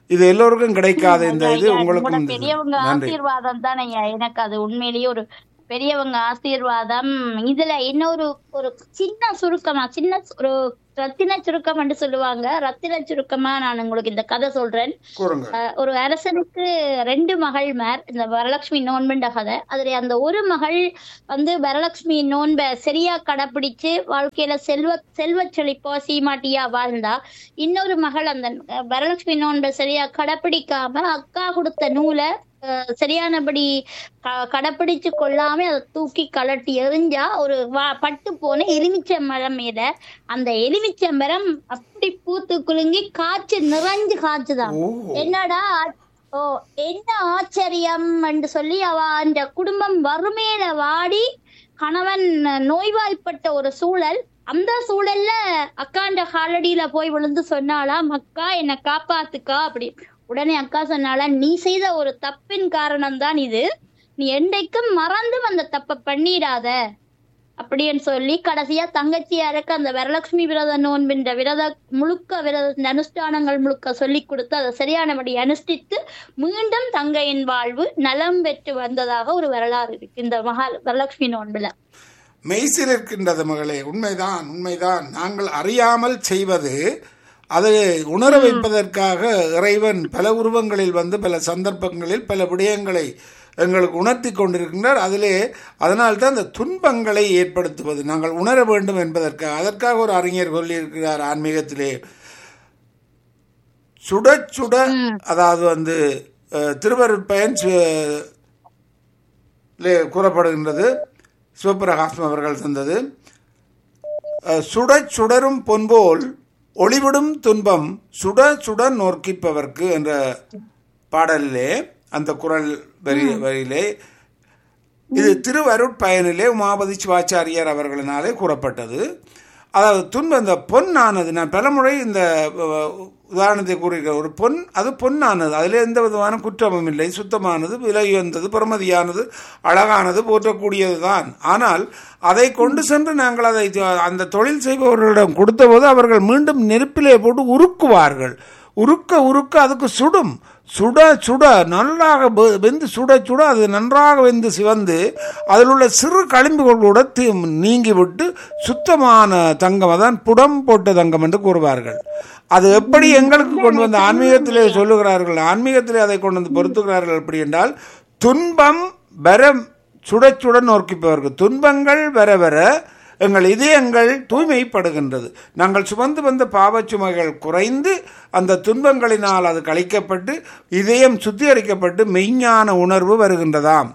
இது எல்லோருக்கும் கிடைக்காத இந்த இது ஐயா, உங்களுக்கும் உங்களோட இந்த இது. பெரியவங்க நன்றி ஆசீர்வாதம் தான் ஐயா எனக்கு அது உண்மையிலேயே ஒரு பெரியவங்க ஆசீர்வாதம் இதுல இன்னொரு ஒரு சின்ன சுருக்கமா சின்ன ஒரு ரத்தின சுருக்கம் என்று சொல்லுவாங்க ரத்தின சுருக்கமா நான் உங்களுக்கு இந்த கதை சொல்றேன் கூறுங்க அஹ் ஒரு அரசனுக்கு ரெண்டு மகள்மார் இந்த வரலட்சுமி நோன்புண்ட கதை அதுல அந்த ஒரு மகள் வந்து வரலட்சுமி நோன்பை சரியா கடைப்பிடிச்சு வாழ்க்கையில செல்வ செல்வ செழிப்போ சீமாட்டியா வாழ்ந்தா இன்னொரு மகள் அந்த அஹ், வரலட்சுமி நோன்பை சரியா கடைப்பிடிக்காம அக்கா கொடுத்த நூலை அஹ், சரியானபடி க- கடைப்பிடிச்சு கொள்ளாம அதை தூக்கி கலட்டி எறிஞ்சா ஒரு வா- பட்டு போன எலுமிச்சை மரம் மேல அந்த எலுமிச்சை மரம் அப்படி பூத்து குலுங்கி காய்ச்சி நிறைஞ்சு காய்ச்சுதான் ஓ என்னடா ஆ- ஓ என்ன ஆச்சரியம் என்று சொல்லி அவ அந்த குடும்பம் வறுமையில வாடி கணவன் நோய்வாய்ப்பட்ட ஒரு சூழல் அந்த சூழல்ல அக்காண்ட காலடியில போய் விழுந்து சொன்னாலாம் அக்கா என்னை காப்பாத்துக்கா அப்படி உடனே அக்கா சொன்னாலா நீ செய்த ஒரு தப்பின் காரணம் தான் இது நீ என்றைக்கும் மறந்தும் அந்த தப்பை பண்ணிடாத அப்படின்னு சொல்லி கடைசியா தங்கச்சியாருக்கு அந்த வரலட்சுமி விரத நோன்பின்ற விரத முழுக்க விரத அனுஷ்டானங்கள் முழுக்க சொல்லி கொடுத்து அதை சரியானபடி அனுஷ்டித்து மீண்டும் தங்கையின் வாழ்வு நலம் பெற்று வந்ததாக ஒரு வரலாறு இருக்கு இந்த மகா வரலட்சுமி நோன்புல மெய்சில் இருக்கின்றது மகளே உண்மைதான் உண்மைதான் நாங்கள் அறியாமல் செய்வது அதை உணர வைப்பதற்காக இறைவன் பல உருவங்களில் வந்து பல சந்தர்ப்பங்களில் பல விடயங்களை எங்களுக்கு உணர்த்தி கொண்டிருக்கின்றார் அதிலே அதனால்தான் அந்த துன்பங்களை ஏற்படுத்துவது நாங்கள் உணர வேண்டும் என்பதற்காக அதற்காக ஒரு அறிஞர் சொல்லியிருக்கிறார் ஆன்மீகத்திலே சுட சுட அதாவது வந்து அஹ், திருவருட்பயன் சு- லே கூறப்படுகின்றது சிவபிரகாசம் அவர்கள் தந்தது அஹ், சுடச் சுடரும் பொன்போல் ஒளிவிடும் துன்பம் சுட சுட நோர்க்கிப்பவர்க்கு என்ற பாடலிலே அந்த குரல் வரி வரியிலே இது திருவருட்பயனிலே உமாபதி சிவாச்சாரியார் அவர்களினாலே கூறப்பட்டது அதாவது துன்பம் இந்த பொன்னானது நான் பலமுறை இந்த அஹ், உதாரணத்தை கூறுகிறேன் ஒரு பொன் அது பொன்னானது அதில் எந்த விதமான குற்றமும் இல்லை சுத்தமானது விலை உயர்ந்தது பிரமதியானது அழகானது போற்றக்கூடியது தான் ஆனால் அதை கொண்டு சென்று நாங்கள் அதை அந்த தொழில் செய்பவர்களிடம் கொடுத்தபோது அவர்கள் மீண்டும் நெருப்பிலே போட்டு உருக்குவார்கள் உருக்க உருக்க அதுக்கு சுடும் சுட சுட நன்றாக வெ- வெந்து சுட சுட அது நன்றாக வெந்து சிவந்து அதில் உள்ள சிறு களிம்புகள் கூட தி- நீங்கிவிட்டு சுத்தமான தங்கம் அதான் புடம் போட்ட தங்கம் என்று கூறுவார்கள் அது எப்படி எங்களுக்கு கொண்டு வந்து ஆன்மீகத்திலே சொல்லுகிறார்கள் ஆன்மீகத்திலே அதை கொண்டு வந்து பொருத்துகிறார்கள் எப்படி என்றால் துன்பம் வர சுட சுட நோக்கிப்பவர்கள் துன்பங்கள் வர வர எங்கள் இதயங்கள் தூய்மைப்படுகின்றது நாங்கள் சுமந்து வந்த பாவச் சுமைகள் குறைந்து அந்த துன்பங்களினால் அது கழிக்கப்பட்டு இதயம் சுத்திகரிக்கப்பட்டு மெய்ஞான உணர்வு வருகின்றதாம்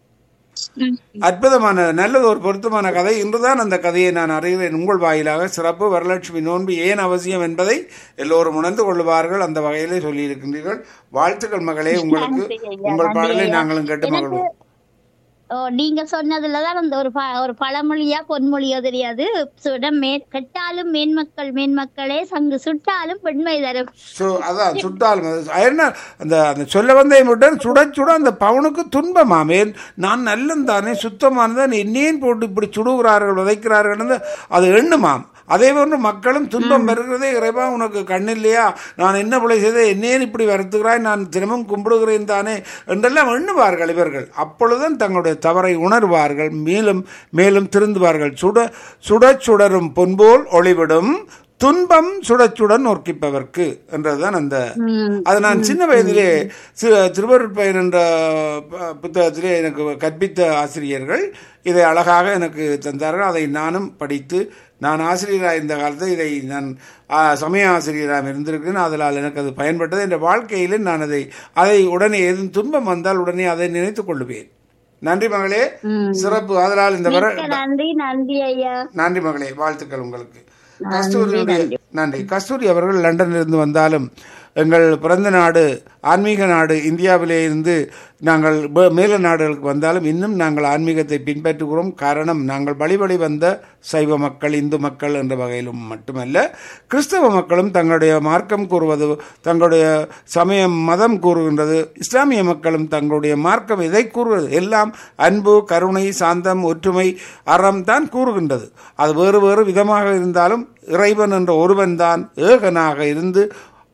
அற்புதமான நல்லது ஒரு பொருத்தமான கதை இன்றுதான் அந்த கதையை நான் அறிகிறேன் உங்கள் வாயிலாக சிறப்பு வரலட்சுமி நோன்பு ஏன் அவசியம் என்பதை எல்லோரும் உணர்ந்து கொள்வார்கள் அந்த வகையிலே சொல்லியிருக்கின்றீர்கள் வாழ்த்துக்கள் மகளே உங்களுக்கு நன்றி ஐயா, உங்கள் நன்றி பாடலை ஐயா. நாங்களும் கேட்டு எனக்கு மகிழ்வோம் ஓ, நீங்க சொன்னதுலதான் அந்த ஒரு ப- ஒரு பழமொழியா பொன்மொழியோ தெரியாது சுடம் மே கெட்டாலும் மேன்மக்கள் மேன்மக்களே சங்கு சுட்டாலும் பெண்மை தரும் சு அதான் சுட்டாலும் அது என்ன அந்த அந்த சொல்ல வந்தே மட்டும் சுட சுட அந்த பவுனுக்கு துன்பமாமே நான் நல்லன் தானே சுத்தமானதான் என்னேன் போட்டு இப்படி சுடுகிறார்கள் உதைக்கிறார்கள் அது எண்ணுமாம் அதே போன்று மக்களும் துன்பம் பெறுகிறதே இறைவா உனக்கு கண்ணில்லையா நான் என்ன பிள்ளை செய்த என்னேன் இப்படி வருத்துகிறாய் நான் தினமும் கும்பிடுகிறேன் தானே என்றெல்லாம் எண்ணுவார்கள் இவர்கள் அப்பொழுதுதான் தங்களுடைய தவறை உணர்வார்கள் மேலும் மேலும் திருந்துவார்கள் சுட சுட சுடரும் பொன்போல் ஒளிவிடும் துன்பம் சுடச்சுடன் நோக்கிப்பவர்க்கு என்றதுதான் அந்த அது நான் சின்ன வயதிலே சி- திருவருட்பயன் என்ற ப- புத்தகத்திலே எனக்கு கற்பித்த ஆசிரியர்கள் இதை அழகாக எனக்கு தந்தார்கள் அதை நானும் படித்து நான் ஆசிரியராக இருந்த காலத்தில் இதை நான் ஆ, சமய ஆசிரியராக இருந்திருக்கிறேன் அதனால் எனக்கு அது பயன்பட்டது என்ற வாழ்க்கையில் நான் அதை அதை உடனே எதுவும் துன்பம் வந்தால் உடனே அதை நினைத்துக் கொள்ளுவேன் நன்றி மகளே சிறப்பு அதனால் இந்த வர மிக்க நன்றி நன்றி ஐயா நன்றி மகளே வாழ்த்துக்கள் உங்களுக்கு கஸ்தூரியுடைய நன்றி கஸ்தூரி அவர்கள் லண்டனிலிருந்து வந்தாலும் எங்கள் பிறந்த நாடு ஆன்மீக நாடு இந்தியாவிலே இருந்து நாங்கள் ப- மேல நாடுகளுக்கு வந்தாலும் இன்னும் நாங்கள் ஆன்மீகத்தை பின்பற்றுகிறோம் காரணம் நாங்கள் வழிபடி வந்த சைவ மக்கள் இந்து மக்கள் என்ற வகையிலும் மட்டுமல்ல கிறிஸ்தவ மக்களும் தங்களுடைய மார்க்கம் கூறுவது தங்களுடைய சமயம் மதம் கூறுகின்றது இஸ்லாமிய மக்களும் தங்களுடைய மார்க்கம் எதை கூறுவது எல்லாம் அன்பு கருணை சாந்தம் ஒற்றுமை அறம் தான் கூறுகின்றது அது வேறு வேறு விதமாக இருந்தாலும் இறைவன் என்ற ஒருவன் தான் ஏகனாக இருந்து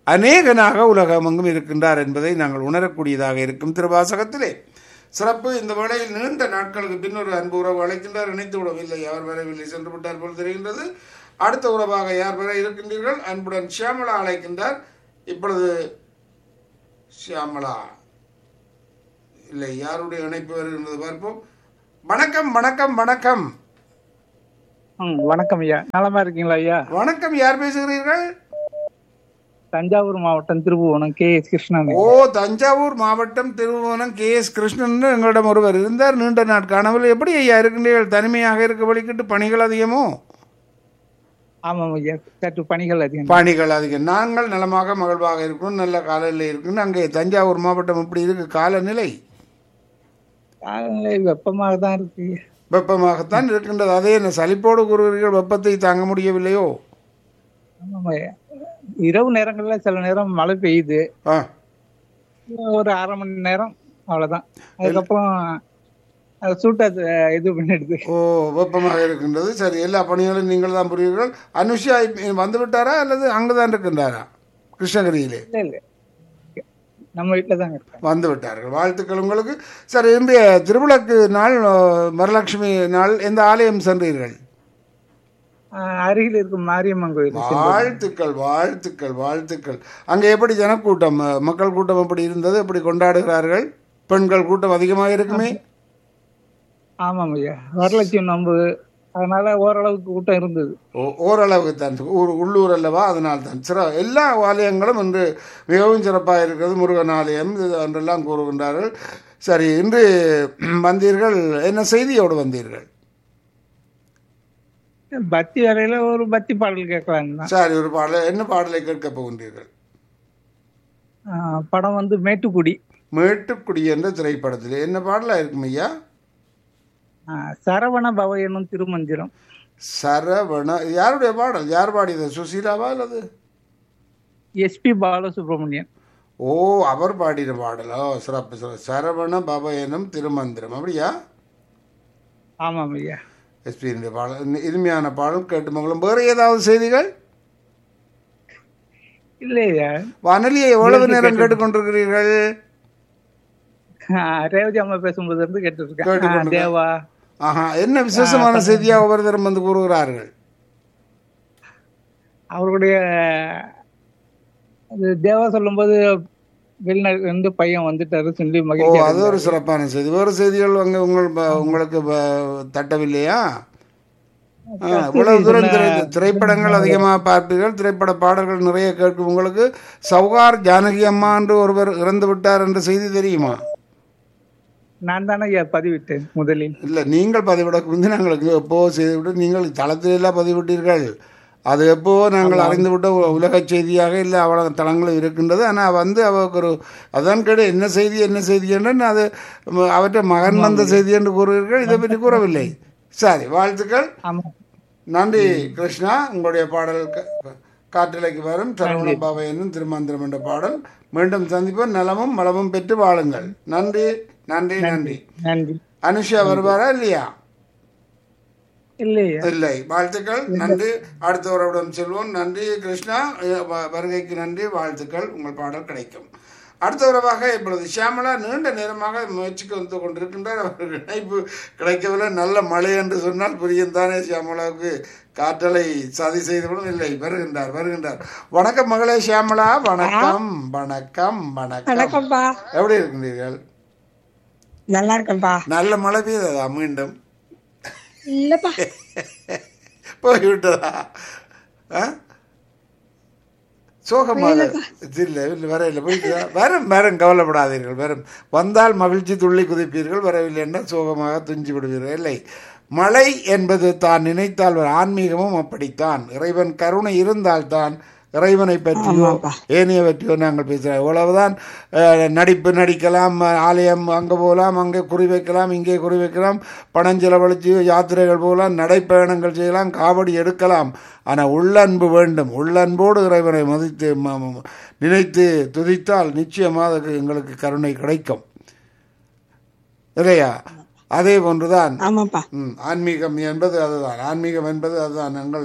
அநேகனாக உலகமெங்கும் இருக்கின்றார் என்பதை நாங்கள் உணரக்கூடியதாக இருக்கும் திருவாசகத்திலே சிறப்பு இந்த வேளையில் நீண்ட நாட்களுக்கு பின் ஒரு அன்பு உறவு அழைக்கின்றார் இணைத்து விடவில்லை அவர் வரவில்லை சென்று விட்டார் போல் தெரிகின்றது அடுத்த உறவாக யார் வர இருக்கின்றீர்கள் அன்புடன் ஷியாமலா அழைக்கின்றார் இப்பொழுது ஷியாமலா இல்லை யாருடைய இணைப்பு வருகின்றது பார்ப்போம் வணக்கம் வணக்கம் வணக்கம் ம் வணக்கம் ஐயா நலமா இருக்கீங்களா ஐயா வணக்கம் யார் பேசுகிறீர்கள் தஞ்சாவூர் மாவட்டம் திருபுவனம் கே எஸ் கிருஷ்ணன் ஓ தஞ்சாவூர் மாவட்டம் திருவோணம் கே எஸ் கிருஷ்ணன் எங்களிடம் ஒருவர் இருந்தார் நீண்ட நாட்கானவர் எப்படி ஐயா இருக்கின்றீர்கள் தனிமையாக இருக்க வழிக்கிட்டு பணிகள் அதிகமோ ஆமாம் ஐயா சற்று பணிகள் அதிகம் பணிகள் அதிகம் நாங்கள் நலமாக மகிழ்வாக இருக்கணும் நல்ல காலையில் இருக்கணும் அங்கே தஞ்சாவூர் மாவட்டம் எப்படி இருக்கு காலநிலை காலநிலை வெப்பமாக தான் இருக்கு ஐயா. வெப்பமாகத்தான் இருக்கின்றது அதே என்ன சலிப்போடு கூறுகிறீர்கள் வெப்பத்தை தாங்க முடியவில்லையோ ஆமாம் ஐயா இரவு நேரங்கள்ல சில நேரம் மழை பெய்யுது ஆ ஒரு அரை மணி நேரம் அவ்வளவுதான் அதுக்கப்புறம் அது சூட்டை இது பண்ணிடுது ஓ வெப்பமாக இருக்கின்றது சரி எல்லா பணிகளும் நீங்கள் தான் புரியுங்கள் அனுஷா இப்ப வந்து விட்டாரா அல்லது அங்குதான் இருக்கின்றாரா கிருஷ்ணகிரியிலே இல்ல இல்ல நம்ம வீட்டுல தான் இருக்கேன் வந்து விட்டார்கள் வாழ்த்துக்கள் உங்களுக்கு சரி இன்றைய திருவிளக்கு நாள் அஹ், வரலட்சுமி நாள் எந்த ஆலயம் சென்றீர்கள் ஆஹ் அருகில் இருக்கும் மாரியம்மன் கோயில் சென்று வாழ்த்துக்கள் வாழ்த்துக்கள் வாழ்த்துக்கள் அங்கே எப்படி ஜனக்கூட்டம் அஹ், மக்கள் கூட்டம் எப்படி இருந்தது எப்படி கொண்டாடுகிறார்கள் பெண்கள் கூட்டம் அதிகமாக இருக்குமே ஆமாம் ஐயா வரலட்சுமி நம்பு அதனால ஓரளவுக்கு கூட்டம் இருந்தது ஓ- ஓரளவுக்கு தான் ஊர் உள்ளூர் அல்லவா அதனால் தான் சிற எல்லா ஆலயங்களும் இன்று மிகவும் சிறப்பாக இருக்கிறது முருகன் ஆலயம் இது என்றெல்லாம் கூறுகின்றார்கள் சரி இன்று வந்தீர்கள் என்ன செய்தியோடு வந்தீர்கள் பக்தி வேலையில ஒரு பக்தி பாடல் கேட்கலான்னு தான் சரி ஒரு பாடல் என்ன பாடலை கேட்க போகின்றீர்கள் ஆஹ் படம் வந்து மேட்டுக்குடி மேட்டுக்குடி என்ற திரைப்படத்தில் என்ன பாடலா இருக்கும் ஐயா ஆஹ் சரவண பவ என்னும் திருமந்திரம் சரவண யாருடைய பாடல் யார் பாடியது சுசீலாவா அல்லது எஸ்பி பாலசுப்ரமணியன் ஓ அவர் பாடின பாடலோ சிறப்பு சிறப்பு சரவண பவ எனும் திருமந்திரம் அப்படியா ஆமாம் ஐயா எஸ்பியினுடைய பாடல் இனிமையான பாடல் கேட்டு மங்களும் வேறு ஏதாவது செய்திகள் இல்லையா வானொலியை எவ்வளவு நேரம் கேட்டுக்கொண்டிருக்கிறீர்கள் ஆஹ் ரேவதி அம்மா பேசும்போது இருந்து கேட்டு இருக்கேன் ஆஹ் கேட்டுக்கொண்டு தேவா ஆஹா என்ன விசேஷமான செய்தியா ஒவ்வொரு தரம் வந்து கூறுகிறார்கள் அவர்களுடைய அது தேவா சொல்லும்போது வெளிநாடு இருந்து பையன் வந்துட்டாரு சொல்லி ஓ மகிழ்ச்சியா அது ஒரு சிறப்பான செய்தி வேறு செய்திகள் அங்கே உங்கள் ப- உங்களுக்கு ப- தட்டவில்லையா ஆ, இவ்வளவு தூரம் திரை திரைப்படங்கள் அதிகமாக பார்ப்பீர்கள் திரைப்பட பாடல்கள் நிறைய கேட்கும் உங்களுக்கு சவுகார் ஜானகி அம்மா என்று ஒருவர் இறந்து விட்டார் என்ற செய்தி தெரியுமா நான் தானே ஐயா பதிவிட்டேன் முதலில் இல்லை நீங்கள் பதிவிடக்கு முந்தி நாங்கள் எப்போ செய்துவிட்டு நீங்கள் தளத்திலெல்லாம் பதிவிட்டீர்கள் அது எப்போ நாங்கள் அறிந்து விட்ட உ- உலக செய்தியாக இல்லை அவ்வளோ தளங்களும் இருக்கின்றது ஆனால் வந்து அவருக்கு ஒரு அதான் கேடு என்ன செய்தி என்ன செய்தி என்று அது ம- அவற்றை மகன் வந்த செய்தி என்று கூறுவீர்கள் இதை பற்றி கூறவில்லை சரி வாழ்த்துக்கள் ஆமா நன்றி கிருஷ்ணா உங்களுடைய பாடல் க- காற்றிலைக்கு வரும் சரவண பாவை என்னும் திருமந்திரம் என்ற பாடல் மீண்டும் சந்திப்போம் நலமும் வளமும் பெற்று வாழுங்கள் நன்றி நன்றி நன்றி நன்றி அனுஷா வருவாரா இல்லையா இல்லையா இல்லை வாழ்த்துக்கள் நன்றி அடுத்தவரிடம் செல்வோம் நன்றி கிருஷ்ணா அஹ் வ- வருகைக்கு நன்றி வாழ்த்துக்கள் உங்கள் பாடல் கிடைக்கும் அடுத்த உறவாக இப்பொழுது ஷியாமலா நீண்ட நேரமாக முயற்சிக்கு வந்து கொண்டிருக்கின்றார் அவருக்கு இணைப்பு கிடைக்கவில்லை நல்ல மழை என்று சொன்னால் புரியும் தானே ஷியாமலாவுக்கு காற்றலை சதி செய்தவுடன் இல்லை வருகின்றார் வருகின்றார் வணக்கம் மகளே ஷியாமலா வணக்கம் வணக்கம் வணக்கம் வணக்கம்ப்பா எப்படி இருக்கின்றீர்கள் நல்லா இருக்கேன்ப்பா நல்ல மழை பெய்ததா மீண்டும் இல்லப்பா போய்விட்டதா ஆ? சோகமாக இல்லை இல்லை வர இல்லை போயிட்டு வரும் வரும் கவலைப்படாதீர்கள் வரும் வந்தால் மகிழ்ச்சி துள்ளி குதிப்பீர்கள் வரவில்லை என்றால் சோகமாக துஞ்சி விடுவீர்கள் இல்லை மழை என்பது தான் நினைத்தால் வரும். ஆன்மீகமும் அப்படித்தான் இறைவன் கருணை இருந்தால்தான் இறைவனை பற்றியோ ஏனைய பற்றியோ நாங்கள் பேசுகிறோம் இவ்வளவுதான் அஹ், நடிப்பு நடிக்கலாம் ஆலயம் அங்கே போகலாம் அங்கே குறி வைக்கலாம் இங்கே குறி வைக்கலாம் பணம் செலவழித்து யாத்திரைகள் போகலாம் நடைப்பயணங்கள் செய்யலாம் காவடி எடுக்கலாம் ஆனால் உள்ளன்பு வேண்டும் உள்ளன்போடு இறைவனை மதித்து ம- ம- நினைத்து துதித்தால் நிச்சயமாக அதுக்கு எங்களுக்கு கருணை கிடைக்கும் இல்லையா அதே போன்றுதான் ஆமாப்பா ம், ஆன்மீகம் என்பது அதுதான் ஆன்மீகம் என்பது அதுதான் நாங்கள்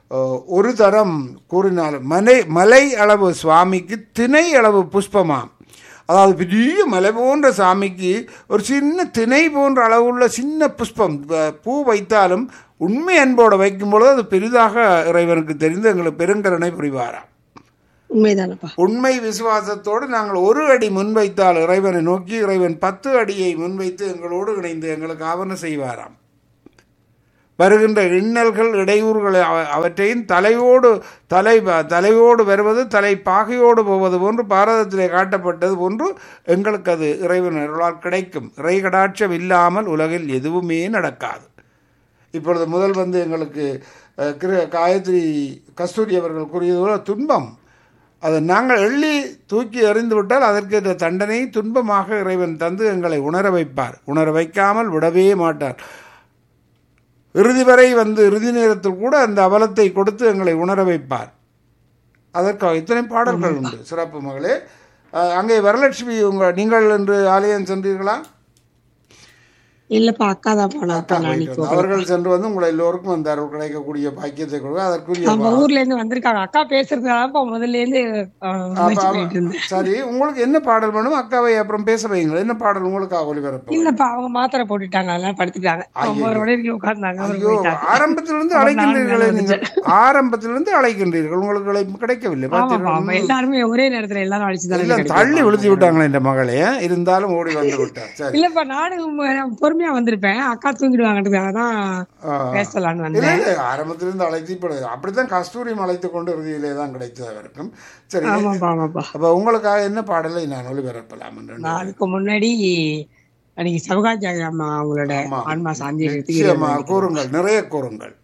அஹ், ஒரு தரம் கூறினாலும் மலை மலை அளவு சுவாமிக்கு திணை அளவு புஷ்பமாம் அதாவது பெரிய மலை போன்ற சாமிக்கு ஒரு சின்ன திணை போன்ற அளவுள்ள சின்ன புஷ்பம் வ- பூ வைத்தாலும் உண்மை அன்போடு வைக்கும் பொழுது அது பெரிதாக இறைவனுக்கு தெரிந்து எங்களுக்கு பெருங்கருணை புரிவாராம் உண்மைதானப்பா உண்மை விசுவாசத்தோடு நாங்கள் ஒரு அடி முன்வைத்தால் இறைவனை நோக்கி இறைவன் பத்து அடியை முன்வைத்து எங்களோடு இணைந்து எங்களுக்கு ஆவணம் செய்வாராம் வருகின்ற இன்னல்கள் இடையூறுகளை அவ- அவற்றையும் தலையோடு தலை தலையோடு வருவது தலை பாகையோடு போவது போன்று பாரதத்திலே காட்டப்பட்டது போன்று எங்களுக்கு அது இறைவன் அருளால் கிடைக்கும் இறை கடாட்சம் இல்லாமல் உலகில் எதுவுமே நடக்காது இப்பொழுது முதல் வந்து எங்களுக்கு அஹ், கிரு காயத்ரி கஸ்தூரி அவர்கள் கூறியது போல துன்பம் அதை நாங்கள் எள்ளி தூக்கி எறிந்து விட்டால் அதற்கு தண்டனை துன்பமாக இறைவன் தந்து எங்களை உணர வைப்பார் உணர வைக்காமல் விடவே மாட்டார் இறுதி வரை வந்து இறுதி நேரத்தில் கூட அந்த அவலத்தை கொடுத்து எங்களை உணர வைப்பார் அதற்காக இத்தனை பாடல்கள் உண்டு சிறப்பு மகளே அஹ், அங்கே வரலட்சுமி உங்க நீங்கள் என்று ஆலயம் சென்றீர்களா இல்லப்பா அக்கா தான் போனா அக்கா நான் போயிட்டு அன்னைக்கு வந்தார். அவர்கள் சென்று வந்து உங்களை எல்லோருக்கும் அந்த அருள் கிடைக்கக்கூடிய பாக்கியத்தை கொடுக்க அதற்குரிய நம்ம ஊர்ல இருந்து வந்திருக்காங்க அக்கா பேசுறதுனால முதல்ல இருந்து அஹ், அப்ப முயற்சி அவ- பண்ணிட்டு இருந்தேன் சரி உங்களுக்கு என்ன பாடல் வேணும் அக்காவை அப்புறம் பேச வைங்களேன் என்ன பாடல் உங்களுக்கு ஒளிபரப்பு இல்லப்பா அவங்க மாத்திரை போட்டுட்டாங்க அதெல்லாம் படுத்துட்டாங்க அவங்க ஒரு மணி உட்கார்ந்தாங்க அவர் ஐயோ போயிட்டாங்க ஆரம்பத்திலிருந்து அப்புறம் நானும் அழைக்கின்றீர்களே மேல நீங்கள் ஆரம்பத்திலிருந்து அழைக்கின்றீர்கள் உங்களுக்கு அழைப்பு கிடைக்கவில்லை ஆமாப்பா பார்த்தீர்களா? ஆமா எல்லாருமே ஒரே நேரத்துல எல்லாரும் அடிச்சு எல்லாம் தள்ளி விழுத்தி விட்டாங்களே இந்த மகளே இருந்தாலும் ஓடி வந்து விட்டார் சரி இல்லப்பா நானும் ம- பொறுமையா வந்திருப்பேன் அக்கா தூங்கிடுவாங்கன்றதுக்காக தான் ஆ. பேசலாம்னு இல்ல வந்தேன் இல்ல ஆரம்பத்திலிருந்து அழைத்து இப்போ அப்படித்தான் கஸ்தூரியும் அழைத்து கொண்டு இறுதியிலே தான் கிடைத்தது அவருக்கும் சரி ஆமாப்பா ஆமாப்பா அப்ப உங்களுக்காக என்ன பாடலை நான் ஒளிபரப்பலாம் என்று நான் அதுக்கு முன்னாடி அன்னைக்கு சவுகாஜாக அம்மா அவங்களோட ஆன்மா சாந்தி நிச்சயமா கூறுங்கள் நிறைய கூறுங்கள்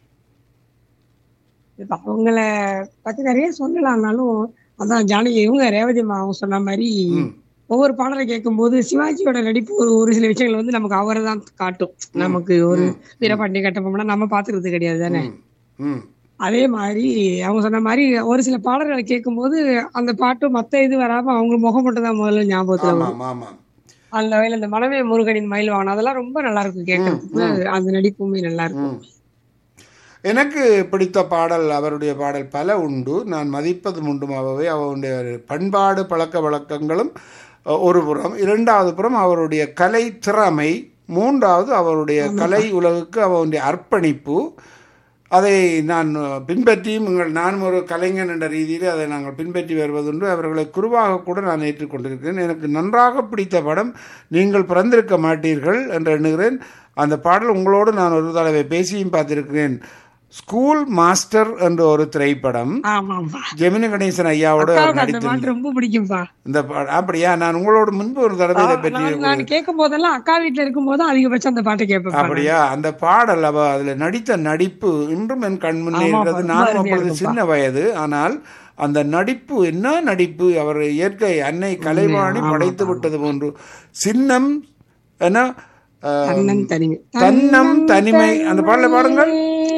இப்ப அவங்கள பத்தி நிறைய சொல்லலாம்னாலும் அதான் ஜானகி இவங்க ரேவதி அம்மா அவங்க சொன்ன மாதிரி ஒவ்வொரு பாடலை கேட்கும்போது சிவாஜியோட நடிப்பு ஒரு ஒரு சில விஷயங்கள் வந்து நமக்கு அவரை தான் காட்டும் நமக்கு ஒரு வீரபாண்டிய கட்டபொம்மனா நம்ம பாத்துக்கிறது கிடையாது தானே ம் அதே மாதிரி அவங்க சொன்ன மாதிரி ஒரு சில பாடல்களை கேட்கும்போது அந்த பாட்டு மத்த இது வராம அவங்க முகம் மட்டும் தான் முதல்ல ஞாபகத்துல வரும் ஆமாம் ஆமாம் அந்த வகையில இந்த மனமே முருகனின் மயில் வாகனம் அதெல்லாம் ரொம்ப நல்லா இருக்கும் கேட்கறதுக்கு அந்த நடிப்புமே நல்லா இருக்கும் எனக்கு பிடித்த பாடல் அவருடைய பாடல் பல உண்டு நான் மதிப்பதும் உண்டுமாகவே அவருடைய பண்பாடு பழக்க வழக்கங்களும் அஹ், ஒரு புறம் இரண்டாவது புறம் அவருடைய கலை திறமை மூன்றாவது அவருடைய கலை உலகுக்கு அவருடைய அர்ப்பணிப்பு அதை நான் பின்பற்றியும் உங்கள் நானும் ஒரு கலைஞன் என்ற ரீதியில் அதை நாங்கள் பின்பற்றி வருவதுண்டு அவர்களை குருவாக கூட நான் ஏற்றுக்கொண்டிருக்கிறேன் எனக்கு நன்றாக பிடித்த படம் நீங்கள் பிறந்திருக்க மாட்டீர்கள் என்று எண்ணுகிறேன் அந்த பாடல் உங்களோடு நான் ஒரு தடவை பேசியும் பார்த்திருக்கிறேன் ஸ்கூல் மாஸ்டர் என்ற ஒரு திரைப்படம் ஆமாப்பா ஜெமினி கணேசன் ஐயாவோடு அவர் அக்காவுக்கு அந்த நடித்திருந்தார் பாட்டு ரொம்ப பிடிக்கும்பா இந்த பா- அப்படியா நான் உங்களோட முன்பு ஒரு தடவை இதை பற்றி நான் நான் கேட்கும் போதெல்லாம் அக்கா வீட்டுல இருக்கும் போது அதிகபட்சம் அந்த பாட்டை கேட்பேன் அப்படியா அந்த பாடல் அவ அதுல நடித்த நடிப்பு இன்றும் என் கண்முன்னே ஆமாப்பா, இருக்கிறது ரொம்ப நானும் அருமையா அப்பொழுது இருக்குப்பா. சின்ன வயது ஆனால் அந்த நடிப்பு என்ன நடிப்பு அவர் இயற்கை அன்னை கலைவாணி ஆமாப்பா. படைத்து விட்டது போன்று சின்னம் என்ன அஹ், தன்னன் தனிமை தன்னம் தனிமை அந்த பாடலை பாடுங்கள்